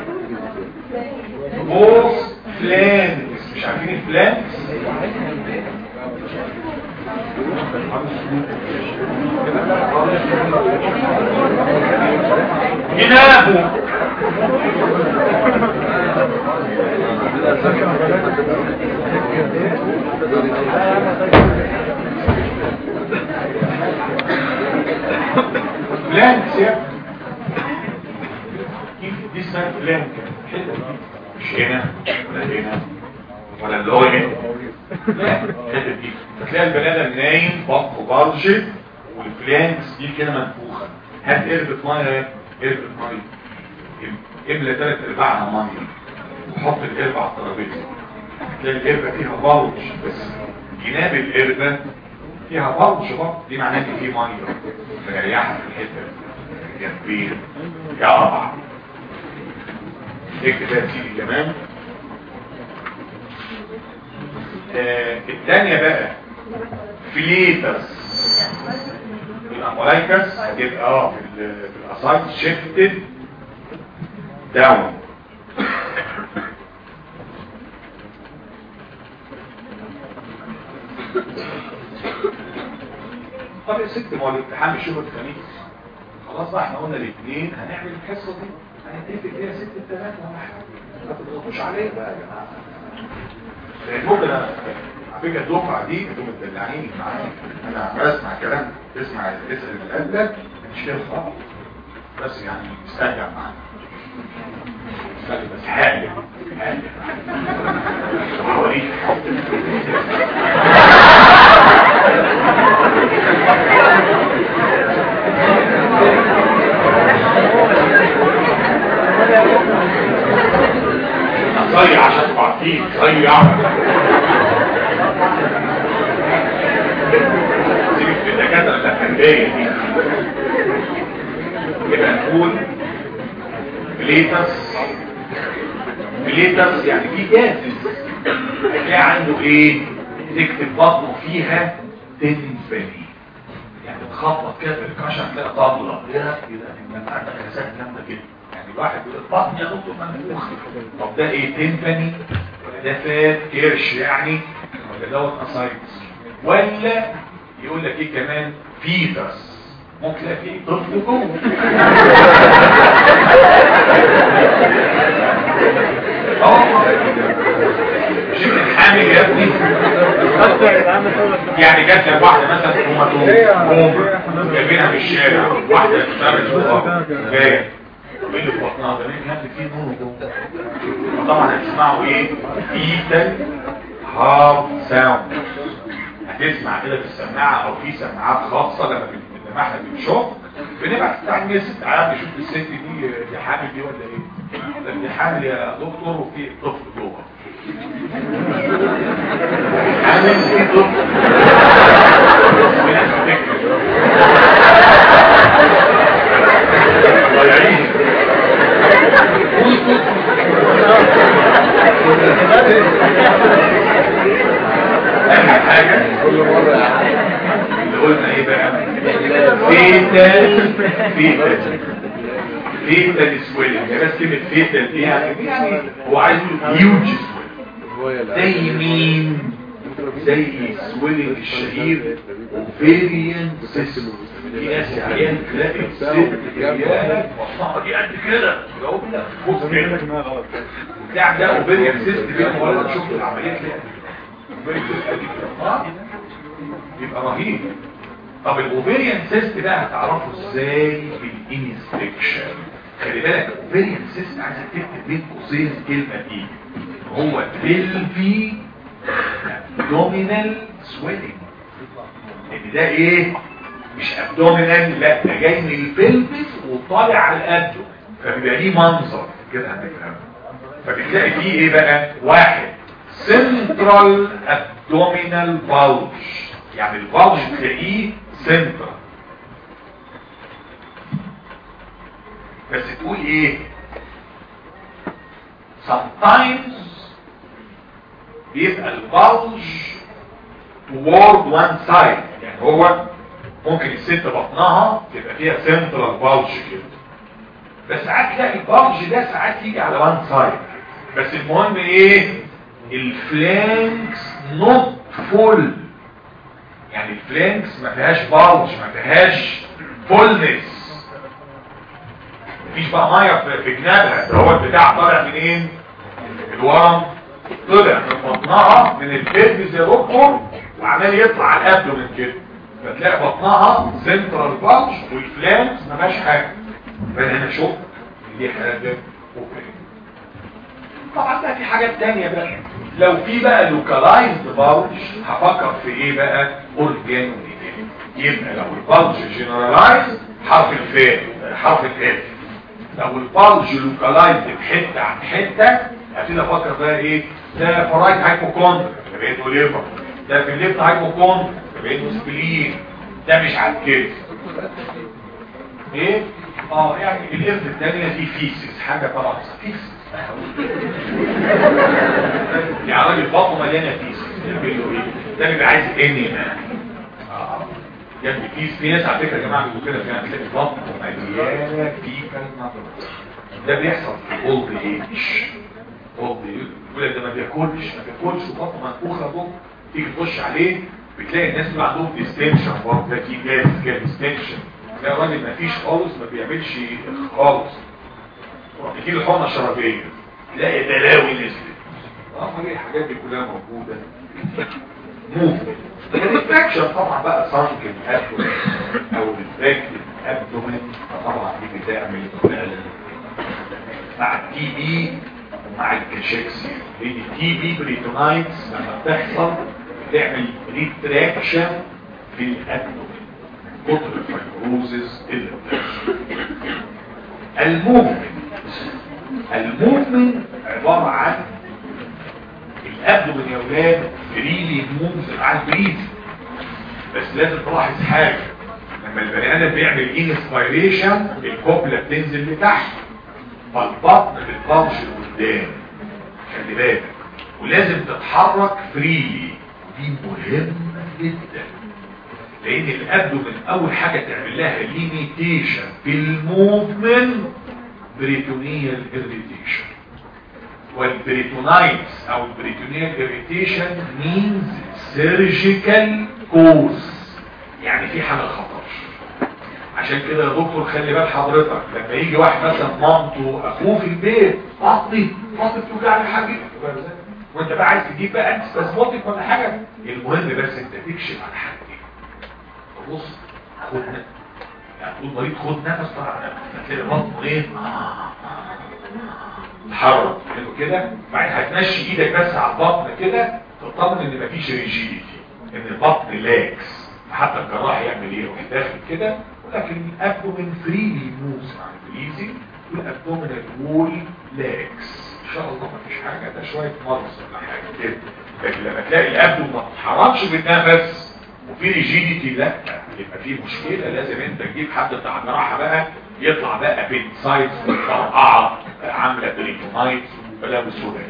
بوست فلانكس مش عارفين الفلانكس جنابه فلانكس يا دي اسمها فلانك مش هنا ولا هنا ولا اللي هو هنا لا الحته دي فتلاقي البني ادم نايم بطنه بارجل والفلانكس دي كده منفوخه هات قربة ميه قربة ميه املى ثلاث ارباعها ميه وحط القربة على الترابيزه تلاقي القربة فيها بلج بس جناب القربة فيها بلج برضه دي معناه ان في ميه مريحه في الحته دي يا كبير يا ربع اكتب بقى سيدي كمان آه الثانية بقى فليتس الامولايكس هتبقى اه في ال- في الاسايت شيفتد داون طب يا ست ما هو الامتحان مش يوم الخميس خلاص بقى احنا قلنا الاثنين هنعمل الحصه دي هنتفق فيها ست الثلاث ولا حاجه ما تضغطوش عليا بقى يا جماعه لان ممكن على فكره الدفعه دي انتوا متدلعين معايا انا عمال اسمع كلام تسمع اسال اللي قبلك مش كده خالص بس يعني استرجع معانا استرجع بس حاجه حاجه حواليك رفيع عشان تبقوا عارفين رفيع سيبك في الدكاتره الأفندية دي يبقى نقول بليتس بليتس يعني في جاهز هتلاقي عنده ايه تكتب بطنه فيها تنفلي يعني تخبط كده في الكشر تلاقي طبلة ايه ده ايه ده انت عندك غازات جامده كده يعني الواحد يقول البطن يا دكتور منفوخ طب ده ايه تنفلي ولا ده فات كرش يعني ولا دوت اسايتس ولا يقول لك ايه كمان فيتس ممكن تلاقي فيه طفل جوه مش الحامل يا ابني يعني جات لك واحده مثلا كروماتوم كوم جايبينها من الشارع واحده بتعمل صوره جايه مين اللي في بطنها ده مين اللي فيه نور جوه طبعا هتسمعوا ايه ايتال هارد ساوند هتسمع كده في السماعه او في سماعات خاصه لما لما احنا بنشوف بنبعت بتاع المسج تعالى نشوف الست دي دي حامل دي ولا ايه ده دي حامل يا دكتور وفي طفل جوه حامل في طفل وناس بتكتب ضايعين اخر حاجه اللي قلنا ايه بقى فيتال فيتال فيتال سويلنج بس كلمه فيتال دي يعني يعني هو عايز يقول هيوج زي مين زي سويلنج الشهير اوفيريان سيستم في ناس عيان تلاقي الست رجاله وصحها دي قد كده لو كده بص كده بتاع ده اوفيريان سيستم بيبقى ولد شفت العمليات يبقى رهيب طب الاوفيريان سيست ده هتعرفه ازاي بالانسبكشن خلي بالك الاوفيريان سيست عايزك تكتب بين قوسين الكلمه دي هو بيلفي ابدومينال سويلنج ان ده ايه مش ابدومينال لا ده جاي من البلفس وطالع على الابدو فبيبقى ليه منظر كده هتفهم فبتلاقي فيه ايه بقى واحد سنترال ابدومينال بالج يعني البالج تلاقيه سنترال بس تقول ايه sometimes بيبقى البالج toward one side يعني هو ممكن الست بطنها تبقى فيها سنترال بالج كده بس ساعات تلاقي البالج ده ساعات يجي على one side بس المهم ايه الفلانكس نوت فول يعني الفلانكس ما فيهاش بالج ما فيهاش فولنس مفيش بقى ميه في جنابها ده هو البتاع طالع منين الورم طلع من بطنها من الكبد زي دكتور وعمال يطلع على القبل من كده فتلاقي بطنها سنترال بالج والفلانكس ما فيهاش حاجه فانا هنا شوف دي حاجه اوكي طبعا ده في حاجات تانية بقى لو في بقى لوكالايزد بالج هفكر في ايه بقى اورجان يبقى لو البالج جنرالايزد حرف الفاء حرف الاف لو البالج لوكالايزد بحته عن حته هبتدي افكر بقى ايه ده فرايد هايبوكوندر يبقى انه ليفر ده في الليفت هايبوكوندر يبقى انه سبلين ده مش على الكيس ايه اه يعني الارث الثانيه دي فيسس حاجه طبعا فيسس يعني راجل بطنه مليانه فيسس ده بيبقى عايز انيما اه يعني فيس في ناس على فكره يا جماعه بيقولوا كده يعني تلاقي بطنه مليانه فيكال نظر ده بيحصل في اولد ايج اولد يقول لك ده ما بياكلش ما بياكلش وبطنه منفوخه بقى تيجي تخش عليه بتلاقي الناس اللي عندهم ديستنشن برضه ده في جاز كده ديستنشن تلاقي الراجل ما فيش خالص ما بيعملش خالص تيجي الحقنه الشرابيه تلاقي بلاوي نزلت اه ما هي الحاجات دي كلها موجوده موفمنت الريفراكشن طبعا بقى صنك الابدومين او الريفراكتد ابدومين طبعا دي بتعمل مع التي بي ومع الكاشيكسي لان التي بي بريتونايتس لما بتحصل بتعمل ريتراكشن في الابدومين كتر الفيبروزز اللي بتحصل الموفمنت الموفمنت عبارة عن الابدومين يا ولاد فريلي موفز مع البريز بس لازم تلاحظ حاجه لما البني ادم بيعمل انسبيريشن الكوبله بتنزل لتحت فالبطن بتطلش لقدام خلي بالك ولازم تتحرك فريلي دي مهمه جدا لان الابدومين اول حاجه تعمل لها ليميتيشن في الموفمنت بريتونيال اريتيشن والبريتونايتس او البريتونيال اريتيشن means surgical cause يعني في حاجه خطر عشان كده يا دكتور خلي بال حضرتك لما يجي واحد مثلا مامته اخوه في البيت بطني بطني بتوجعني حاجه وانت بقى عايز تجيب بقى انت سباسموتيك ولا حاجه المهم بس انت تكشف عن حاجتين بص خد نفس يعني تقول مريض خد نفس طبعا هتلاقي بطنه ايه تحرك حلو كده بعدين هتمشي ايدك بس على البطن كده تطمن ان مفيش ريجيديتي ان البطن لاكس حتى الجراح يعمل ايه يروح داخل كده ولكن الابدومين فريلي موز مع الانجليزي والابدومينال وول لاكس ان شاء الله مفيش حاجه ده شويه مرض ولا حاجه كده لكن لما تلاقي الابدومين ما بتتحركش بالنفس وفي ريجيديتي لا يبقى في مشكله لازم انت تجيب حد بتاع جراحه بقى يطلع بقى بين سايتس متفرقعه عامله بريتونايتس وبلاوي سودا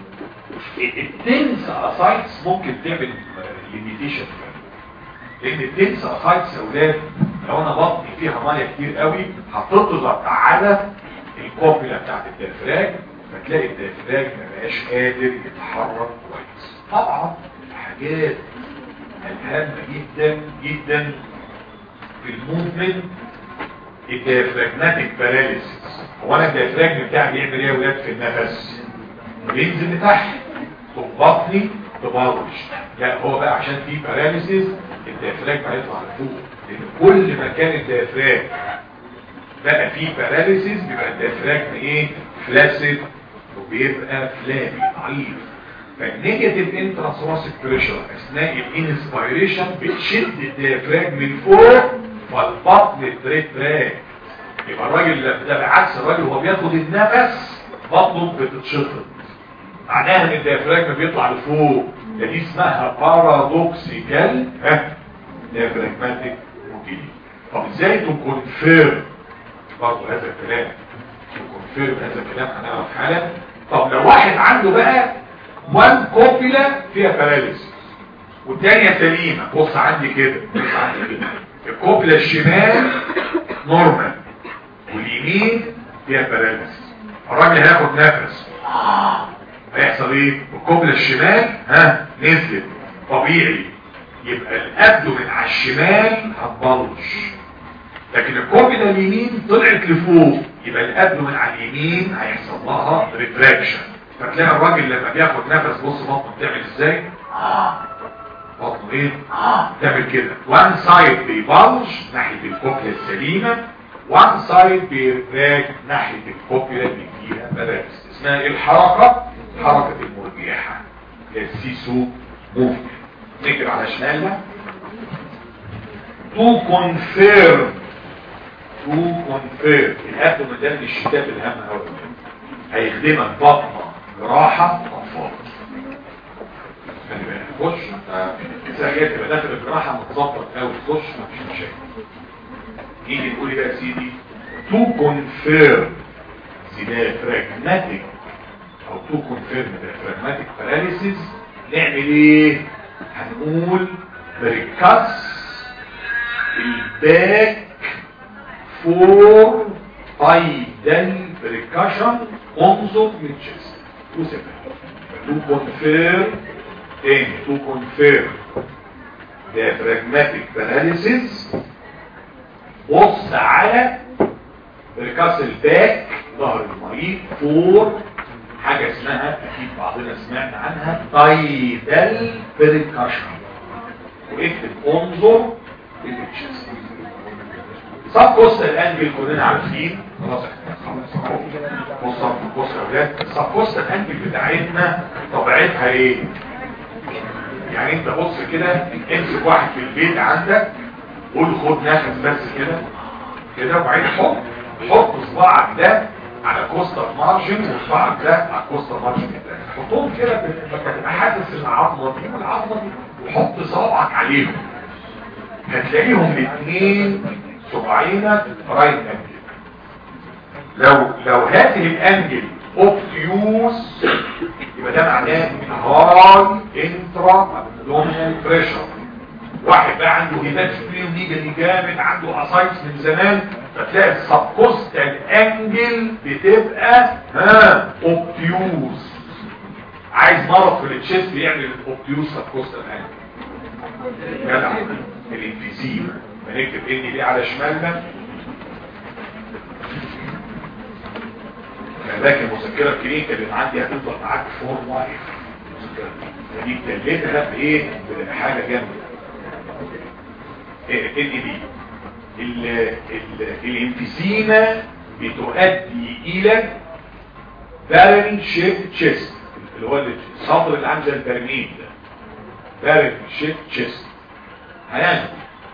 كده التنس اسايتس ممكن تعمل ليميتيشن لان التنس اسايتس يا اولاد لو انا بطني فيها ميه كتير قوي هتضغط على الكوبيلا بتاعت الديافراج فتلاقي الديافراج ما بقاش قادر يتحرك كويس طبعا الحاجات الهامه جدا جدا في الموفمنت الديافراجماتيك باراليسيس هو انا الديافراجم بتاعي بيعمل ايه يا ولاد في النفس بينزل لتحت بطني تبرج لا هو بقى عشان في باراليسيس الديافراجم هيطلع لفوق لان كل ما كان الديافراجم بقى فيه باراليسيس بيبقى الديافراجم ايه فلاسد وبيبقى فلابي ضعيف فالنيجاتيف انتراسوراسيك بريشر اثناء الانسبيريشن بتشد الديافراجم من فوق فالبطن تريد تراك يبقى الراجل ده بعكس الراجل وهو بياخد النفس بطنه بتتشفط معناها ان الديافراجم بيطلع لفوق ده دي اسمها بارادوكسيكال ها ديافراجماتيك موتيلي طب ازاي تكونفيرم برضه هذا الكلام تكونفيرم هذا الكلام هنعرف حالا طب لو واحد عنده بقى وان كوبيلا فيها باراليسيس والتانية سليمة بص عندي كده بص عندي كده الكوبلة الشمال نورمال واليمين فيها باراليسيس الراجل هياخد نفس هيحصل ايه الكوبلة الشمال ها نزلت طبيعي يبقى الابدومين على الشمال هتبلج لكن الكوبلة اليمين طلعت لفوق يبقى الابدومين على اليمين هيحصل لها ريتراكشن فتلاقي الراجل لما بياخد نفس بص بطنه بتعمل ازاي بطنه ايه تعمل كده وان سايد بيبلج ناحية الكوبلة السليمة وان سايد بيرتاج ناحية الكوبلة اللي فيها بلاس اسمها ايه الحركة حركة المرجحة السيسو موفمنت نجري على شمالنا تو كونفيرم تو كونفيرم الابدومين ده من الشتات الهم قوي هيخدمك بطنه جراحة اطفال خلي بالك خش انت ازاي تبقى داخل الجراحه متظبط قوي تخش مفيش مشاكل نيجي نقول ايه بقى يا سيدي تو كونفيرم diaphragmatic او تو كونفيرم diaphragmatic paralysis نعمل ايه هنقول بريكاس الباك فور ايدل بريكاشن انظر للجسم تو كونفيرم تاني تو كونفيرم diaphragmatic paralysis بص على بركاس الباك ظهر المريض فور حاجة اسمها اكيد بعضنا سمعنا عنها تايدال بريكاشن واكتب انظر للتشست صاب كوستا الانجل كلنا عارفين خلاص احنا بص بص يا اولاد صاب كوستا الانجل بتاعتنا طبيعتها ايه يعني انت بص كده امسك واحد في البيت عندك قول خد نفس بس كده كده وبعدين حط حط صباعك ده على كوستا مارجن وصباعك ده على كوستا مارجن حطهم كده حاسس العظمه دي والعظمه دي وحط صوابعك عليهم هتلاقيهم الاثنين صباعينك رايت انجل لو لو هذه الانجل اوبتيوس يبقى ده معناه هاي انترا ابدومينال بريشر واحد بقى عنده هيبات سبريم ليجالي جامد عنده اسايتس من زمان فتلاقي السبكوستال انجل بتبقى ها اوبتيوس عايز مرض في التشيست يعمل الاوبتيوس سبكوستال انجل جدع الانفيزيما بنكتب ان دي على شمالنا لكن المذكره الكلينيكال اللي عندي هتفضل معاك فور لايف دي بتلتها بايه بحاجه جامده ان دي الانفيزيما بتؤدي الى بارن شيب تشيست اللي هو الصدر اللي عامل زي البرميل ده بارن شيب تشيست هيعمل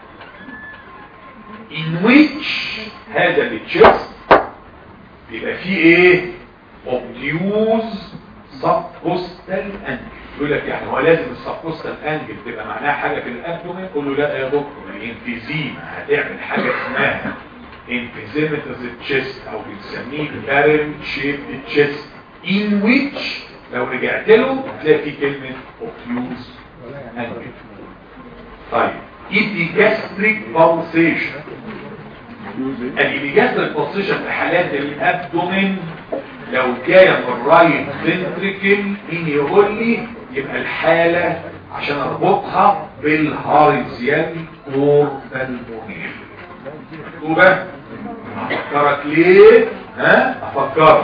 in which هذا التشيست بيبقى فيه ايه obtuse subcostal angle يقول لك يعني هو لازم السبكوستال انجل تبقى معناها حاجه في الابدومين قول له لا يا دكتور الانفيزيما هتعمل حاجه اسمها انفيزيمتس تشيست او بنسميه بارل شيب تشيست in which لو رجعت له هتلاقي فيه كلمه obtuse angle طيب epigastric pulsation الإبيجاستريك بوزيشن في حالات الابدومين لو جايه من الرايت فنتريكل مين يقول لي يبقى الحالة عشان اربطها بالهاريزيال كوربال مونيل مكتوبة افكرك ليه ها افكرك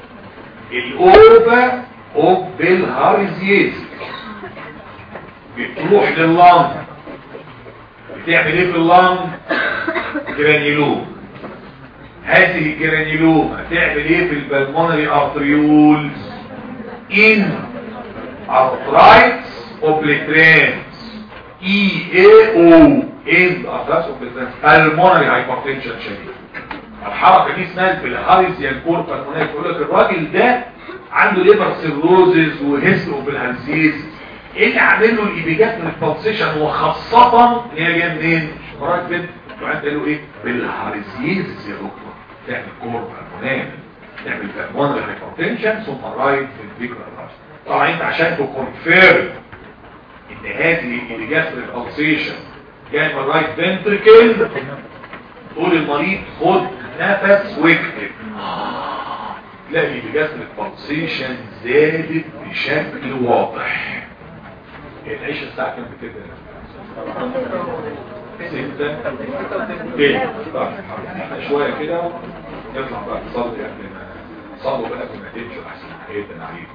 الاوبا اوب بالهاريزيز بتروح لللانج بتعمل ايه في اللانج جرانيلوم هذه الجرانيلوم هتعمل ايه في البلمونري ارتريولز ان ارترايتس اوبليترانس اي اي او ان ارترايتس اوبليترانس بالمونري هايبرتنشن شديد الحركه دي اسمها بالهاريزيال كور بالمونري يقول لك الراجل ده عنده ليبر سيروزز وهيستو بالهانسيز ايه اللي عامل له الايبيجات من البلسيشن وخاصه ان هي جايه منين؟ رايت بنت وعند قالوا ايه بالهاريزيز يا دكتور تعمل كور بالمونال تعمل بالمونال هايبرتنشن ثم رايت فينتريكولار رايت طبعا انت عشان تكونفيرم ان هذه الجاستريك السيشن جايه من الرايت فنتريكل تقول المريض خد نفس واكتب تلاقي الجاستريك بالسيشن زادت بشكل واضح العيش الساعه كام كده ستة تاني طيب احنا شوية كده نطلع بقى نصلي قبل ما صلوا بقى قبل ما تمشوا احسن جدا عليكم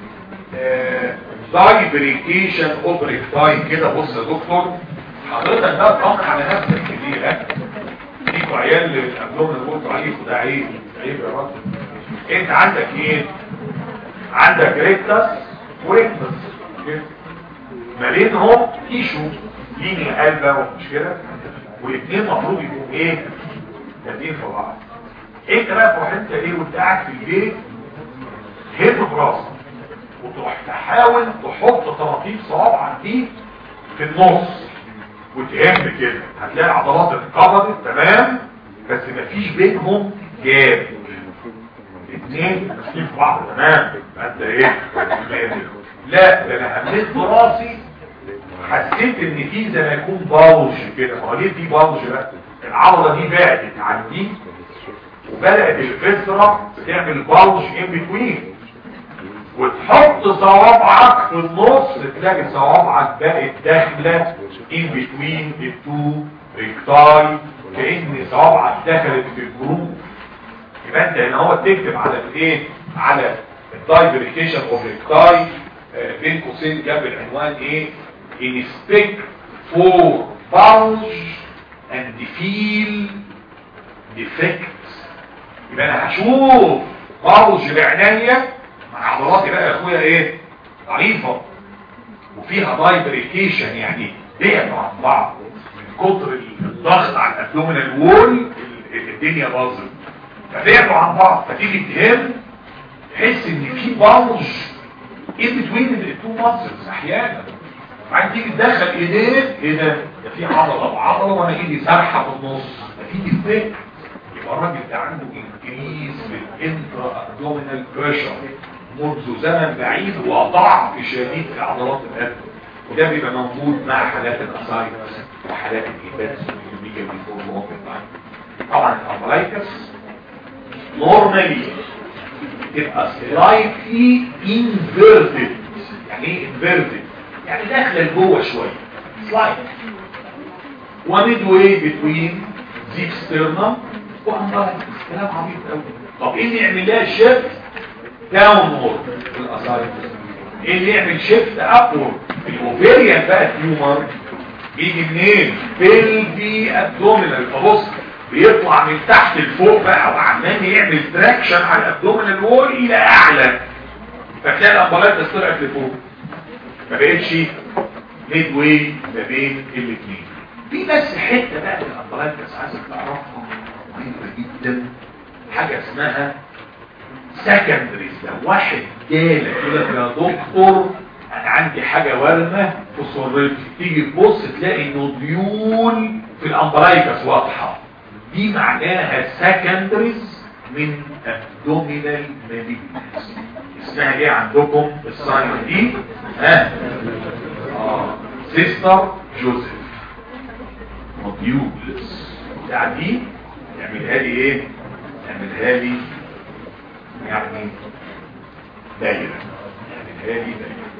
دايبريكيشن اوبريك تايم كده بص يا دكتور حضرتك ده تطمن على نفسك كتير ها ليكوا عيال اللي قبلهم اللي قلتوا عليكوا ده عيب عيب يا راجل انت عندك ايه عندك ريكتس وريكتس ما بينهم تيشو ليني قلبة مش كده والاثنين المفروض يكونوا ايه لازقين في بعض انت بقى تروح انت ايه وانت قاعد في البيت هز براسك وتروح تحاول تحط طراطيف صوابعك دي في النص وتهم كده هتلاقي العضلات اتقبضت تمام بس مفيش بينهم جاب الاثنين ماسكين في بعض تمام انت ايه لا ده انا هميت براسي حسيت ان في زي ما يكون باوج كده ما هو ليه في باوج بقى العضله دي بعدت عن دي وبدات الفسره بتعمل باوج ان بتوين وتحط صوابعك في النص تلاقي صوابعك بقت داخله ان بتوين التو ريكتاي كان صوابعك دخلت في الجروب يبقى انت هنا هو تكتب على الايه على الدايفريكيشن اوف ريكتاي بين قوسين جنب العنوان ايه inspect for bulge and feel defects يبقى انا هشوف bulge بعناية مع عضلاتي بقى يا اخويا ايه ضعيفة وفيها دايبريكيشن يعني بعدوا عن بعض من كتر الضغط على الابدومينال وول الدنيا باظت فبعدوا عن بعض فتيجي تهم تحس ان في بلج ان بتوين التو ماسلز احيانا بعد تيجي تدخل ايديك ايه ده ده في عضله وعضله وانا ايدي سارحه في النص ده في ديفكت يبقى الراجل ده عنده انكريز في الانترا ابدومينال بريشر منذ زمن بعيد وضعف شديد في عضلات القلب وده بيبقى موجود مع حالات الاسايتس وحالات الهيباتس والميجا بيفور طبعا الامبلايكس نورمالي تبقى سلايتلي انفيرتد يعني ايه انفيرتد يعني داخله لجوه شويه سلايت وميد واي بتوين زيك ستيرنم وامبلايكس كلام عبيط قوي طب ايه اللي يعمل لها شيفت داونورد في الاسايتس ايه اللي يعمل شيفت ابورد الاوفيريان بقى تيومر بيجي منين بيلبي ابدومينال فبص بيطلع من تحت لفوق بقى وعمال يعمل تراكشن على الابدومينال وول الى اعلى فتلاقي الامبلايكس طلعت لفوق ما بقتش ميد واي ما بين الاثنين في بس حته بقى من الامبلايكس عايزك تعرفها مهمه جدا حاجه اسمها سكندريز لو واحد جالك يقول لك يا دكتور انا عندي حاجه ورمه في صورتي تيجي تبص تلاقي نوديول في الامبلايكس واضحه دي معناها سكندريز من ابدومينال ماليجنس اسمها ايه عندكم الصايمه دي ها اه سيستر جوزيف نوديولز بتاع دي يعملها لي ايه يعملها لي يعني دايره يعملها لي دايره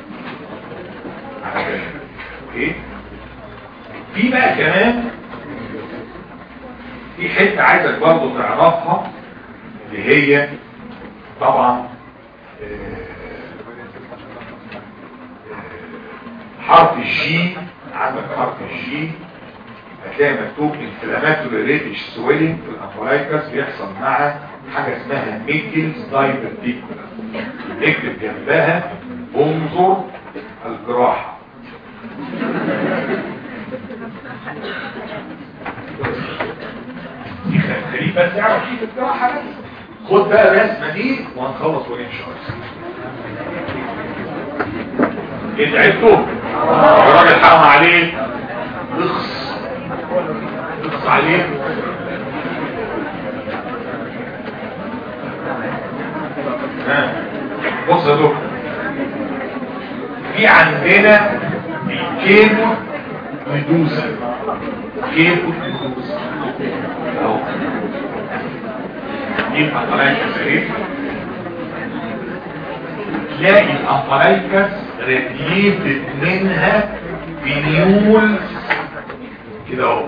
على دايره اوكي في بقى كمان في حته عايزك برضه تعرفها اللي هي طبعا حرف الجي عندك حرف الجي هتلاقي مكتوب انفلاماتوري ريتش سويلنج في الامبلايكس بيحصل مع حاجه اسمها ميكلز دايبرتيكولا نكتب جنبها انظر الجراحه خليه بس يعرف شيء الجراحه بس خد بقى الرسمه دي وهنخلص ونمشي انت عرفتوا الراجل حرام عليه اخص اخص عليه ها بص يا دكتور في عندنا الكيبو ميدوزا كيبو ميدوزا اهو دي الامبلايكس ايه تلاقي الامبلايكس راديتد منها بنيول كده اهو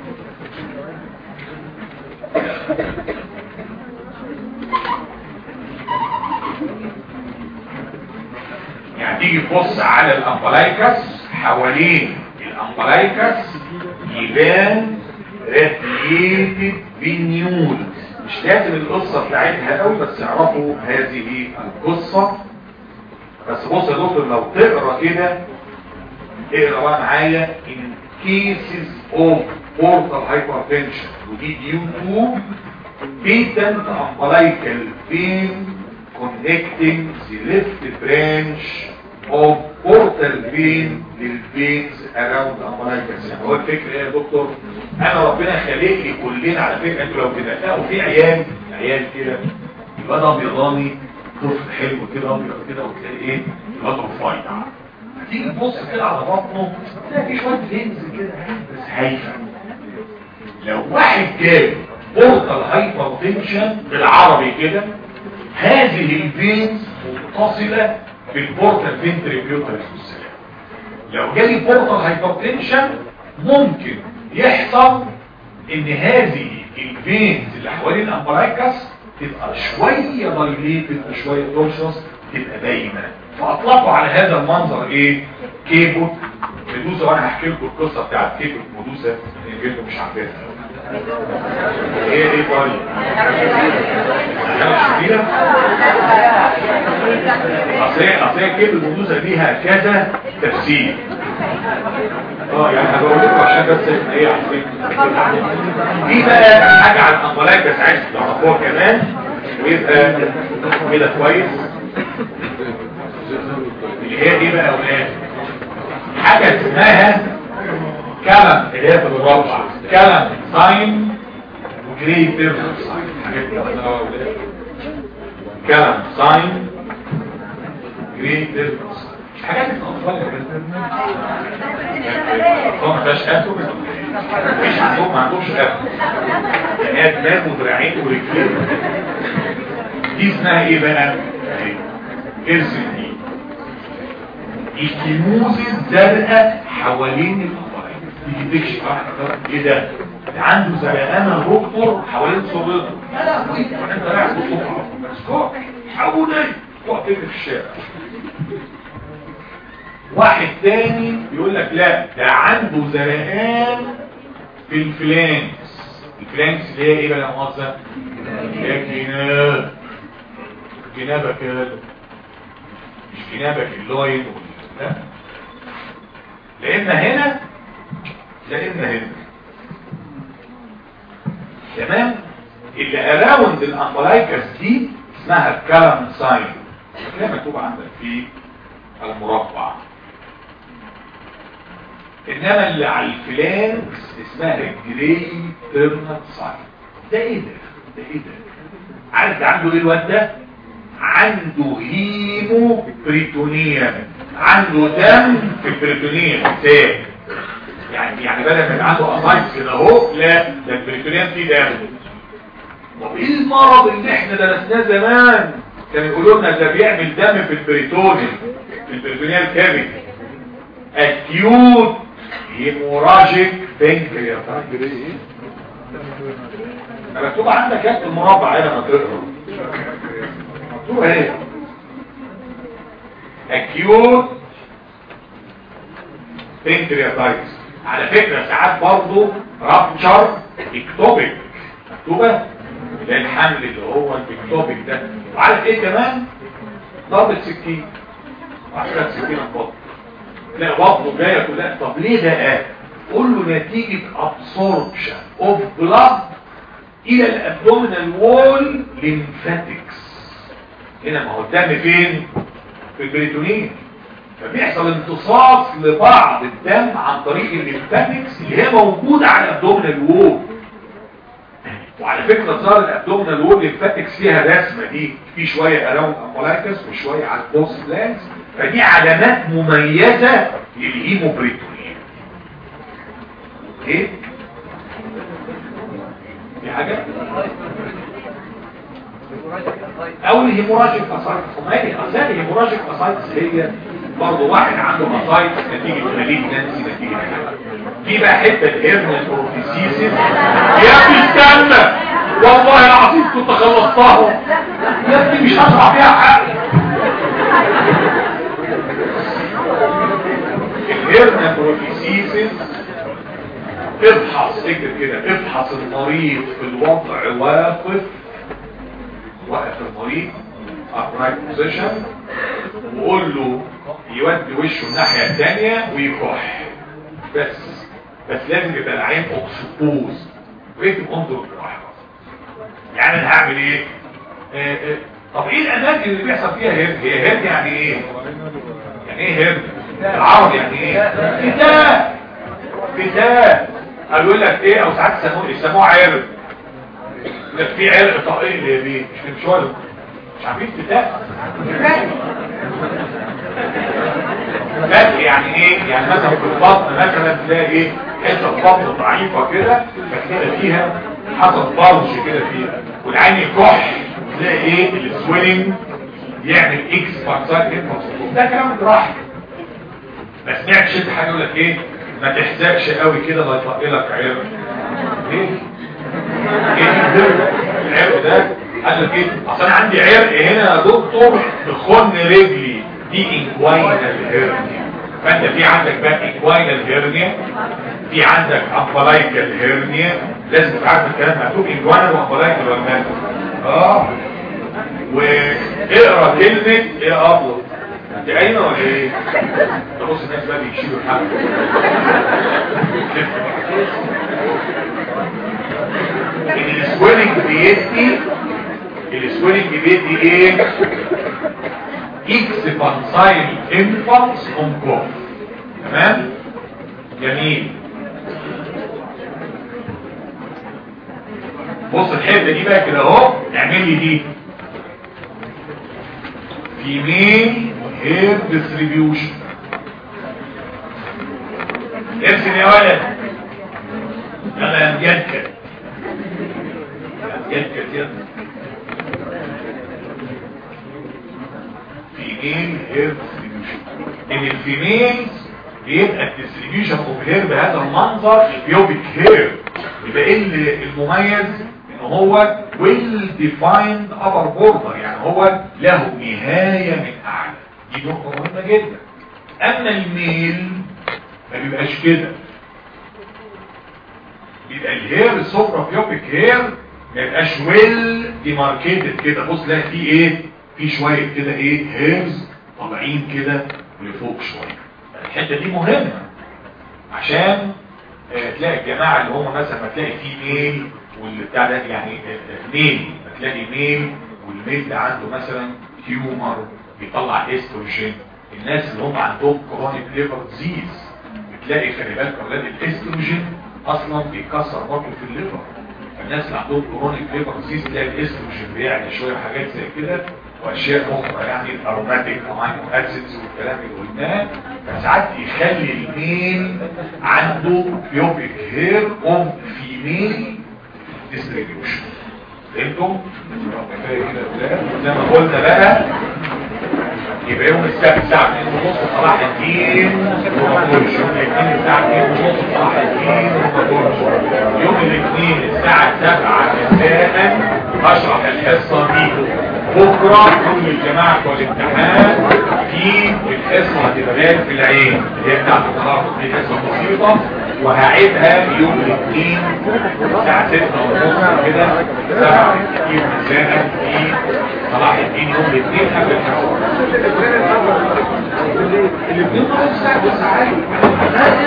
يعني تيجي تبص على الامبلايكس حوالين الامبلايكس يبان راديتد بنيولز مش لازم القصة بتاعتها قوي بس اعرفوا هذه القصة بس بص يا دكتور لو تقرا كده اقرا بقى معايا in cases of portal hypertension ودي due to patent umbilical vein connecting the left branch of portal vein للفينز around umbilicus يعني هو الفكرة ايه يا دكتور انا ربنا خلق لي كلنا على فكرة انتوا لو كده تلاقوا في عيال عيال كده الواد ابيضاني طفل حلو كده ابيض كده وتلاقي ايه الواد رفيع تيجي تبص كده على بطنه تلاقي في شويه لينز كده بس هايفه لو واحد جاب بورتال هايبرتنشن بالعربي كده هذه الفينز متصله بالبورتال فينتريبيوترس والسلام لو جالي بورتال هايبرتنشن ممكن يحصل ان هذه الفينز اللي حوالين الامبرايكس تبقى شوية دايليتد وشوية دورشس تبقى باينة فاطلقوا على هذا المنظر ايه كيبو ميدوسا وانا هحكي لكم القصة بتاعت كيبو ميدوسا اللي انتوا مش عارفينها ايه ايه طيب اصل اصل كيبو ميدوسا ليها كذا تفسير اه يعني هقول لكم عشان بس ايه عارفين دي بقى حاجه على الامبلاك بس عايز تعرفوها كمان ويبقى كده كويس هي ايه بقى يا اولاد حاجه اسمها كلام اللي هي في المربع كلام ساين وجري تيرنر ساين حاجات كده يا اولاد كلام ساين جري تيرنر ساين حاجات الاطفال يا الاطفال ما فيهاش اتو مفيش عندهم ما عندهمش اتو يعني هي دماغ ودراعين ورجلين دي اسمها ايه بقى ارسم دي الكيموز الزرقاء حوالين الأطراف تيجي تكشف واحد ايه ده ده عنده زرقانه دكتور حوالين صورته يا لهوي انت رايح الصبح مسكوك حولي تقعد تجري في الشارع واحد تاني يقول لك لا ده عنده زرقان في الفلانكس الفلانكس اللي هي ايه بقى يا مؤاخذه اللي هي الجناب جنابك كده مش جنابك اللوين لا لان هنا لان هنا تمام اللي اراوند الامبلايكس دي اسمها الكلام ساين هتلاقيها مكتوب عندك في المربع انما اللي على الفلانكس اسمها الجري تيرنال ساين ده ايه ده ده ايه ده عارف ده عنده ايه الواد ده عنده هيمو بريتونيا عنده دم في البريتونيا ساب يعني يعني بدل ما يبقى عنده اسايتس كده اهو لا ده البريتونيا فيه دم طب ايه المرض اللي احنا درسناه زمان كانوا يقولوا لنا ده بيعمل دم في البريتونيا في البريتونيا الكافيتي اكيوت هيموراجيك بنكرياتايتس مكتوب عندك يا المربع هنا ما تقرا مكتوب اهي اكيوت بنكرياتايتس على فكرة ساعات برضه رابتشر اكتوبيك مكتوبة اللي هي الحمل اللي هو الاكتوبيك ده وعارف ايه كمان ضربة سكين وعشرة سكين البطن تلاقي بطنه جاية كلها طب ليه ده قول له نتيجة absorption of blood الى الابدومينال وول ليمفاتكس هنا ما هو الدم فين في البريتونين فبيحصل امتصاص لبعض الدم عن طريق الليمفاتكس اللي هي موجودة على الابدومينال وول وعلى فكرة ظهر الابدومينال وول ليمفاتكس فيها رسمة دي في شوية اراوند امبولايكس وشوية على البوست بلانس فدي علامات مميزة للهيموبريتونين ايه في حاجة او الهيموراجيك اسايتس ومالي اصلا الهيموراجيك اسايتس هي برضه واحد عنده اسايتس نتيجة مالين نانسي نتيجة في بقى حتة هيرنال بروفيسيسيس يا ابني استنى والله العظيم كنت خلصتها يا ابني مش هشرح فيها حق الهيرنال بروفيسيسيس افحص اكتب كده افحص المريض في الوضع واقف وقف المريض upright position وقول له يودي وشه الناحية الثانية ويكح بس بس لازم يبقى العين اكسبوز ويكتب انظر الكح يعني انا هعمل ايه آه آه. طب ايه الاماكن اللي بيحصل فيها هيرد هي هيرد يعني ايه يعني ايه هيرد العربي يعني ايه فتاه فتاه قالوا لك ايه او ساعات يسموه يسموه عرق لك في عرق طائل ليه مش مش ولا مش عارفين فتاه فتاه يعني ايه يعني مثلا في البطن مثلا تلاقي ايه حته البطن ضعيفه كده فتلاقي فيها حصل بلج كده فيها والعين يكح تلاقي ايه السويلنج يعمل اكس باكسات ده كلام جراحي ما سمعتش انت حاجه يقول لك ايه ما تحزقش قوي كده لا يطقلك عرق ايه ايه ده العرق ده قال لك ايه اصل انا عندي عرق هنا يا دكتور تخن رجلي دي انكواينال هيرنيا فانت في عندك بقى انكواينال هيرنيا في عندك امبلايكال هيرنيا لازم تبقى عارف الكلام مكتوب انكواينال وامبلايكال ولا اه واقرا كلمه ايه ابلط انت قايمه ولا ايه تبص الناس بقى بيشيلوا الحق السويلنج بيدي السويلنج بيدي ايه اكسبانسايل انفانس اون كوف تمام جميل بص الحته دي بقى كده اهو اعمل لي دي فيميل هير ديستريبيوشن ارسم يا ولد يلا يا مجدد يا مجدد يلا فيميل هير ديستريبيوشن ان الفيميلز بيبقى الديستريبيوشن اوف هير بهذا المنظر بيوبيك هير يبقى ايه اللي المميز ان هو ويل ديفايند ابر بوردر يعني هو له نهايه من اعلى دي نقطه مهمه جدا اما الميل ما بيبقاش كده بيبقى الهير السوبرا بيوبيك هير ما يبقاش ويل ديماركيتد كده بص تلاقي فيه ايه في شويه كده ايه هيرز طالعين كده لفوق شويه الحته دي مهمه عشان آه، تلاقي الجماعه اللي هم مثلا ما تلاقي فيه ميل واللي بتاع ده يعني آه، آه، ميل ما تلاقي ميل والميل ده عنده مثلا تيومر بيطلع استروجين الناس اللي هم عندهم كرونيك ليفر ديزيز بتلاقي خلي بالك اولاد الاستروجين اصلا بيكسر برضه في الليفر الناس اللي عندهم كرونيك ليفر ديزيز تلاقي الاستروجين بيعلى شويه حاجات زي كده واشياء اخرى يعني الاروماتيك امينو اسيدز والكلام اللي قلناه فساعات يخلي الميل عنده بيوبيك هير اوف فيميل ديستريبيوشن فهمتم؟ كفايه كده يا أولاد. زي ما قلنا بقى يبقى يوم السبت الساعة 2 ونص صلاح الدين وما تقولش يوم الاثنين الساعة 2 ونص صلاح الدين وما تقولش يوم الاثنين الساعة 7 مساء اشرح الحصة دي بكرة كل الجماعة بتوع الامتحان في الحصة هتبقى في العين اللي هي بتاعت التخرج دي حصة بسيطة وهعيدها يوم الاثنين الساعة 6 ونص كده 7 مساء في صلاح الدين يوم الاثنين قبل الحصة الاثنين نص ساعة بس عادي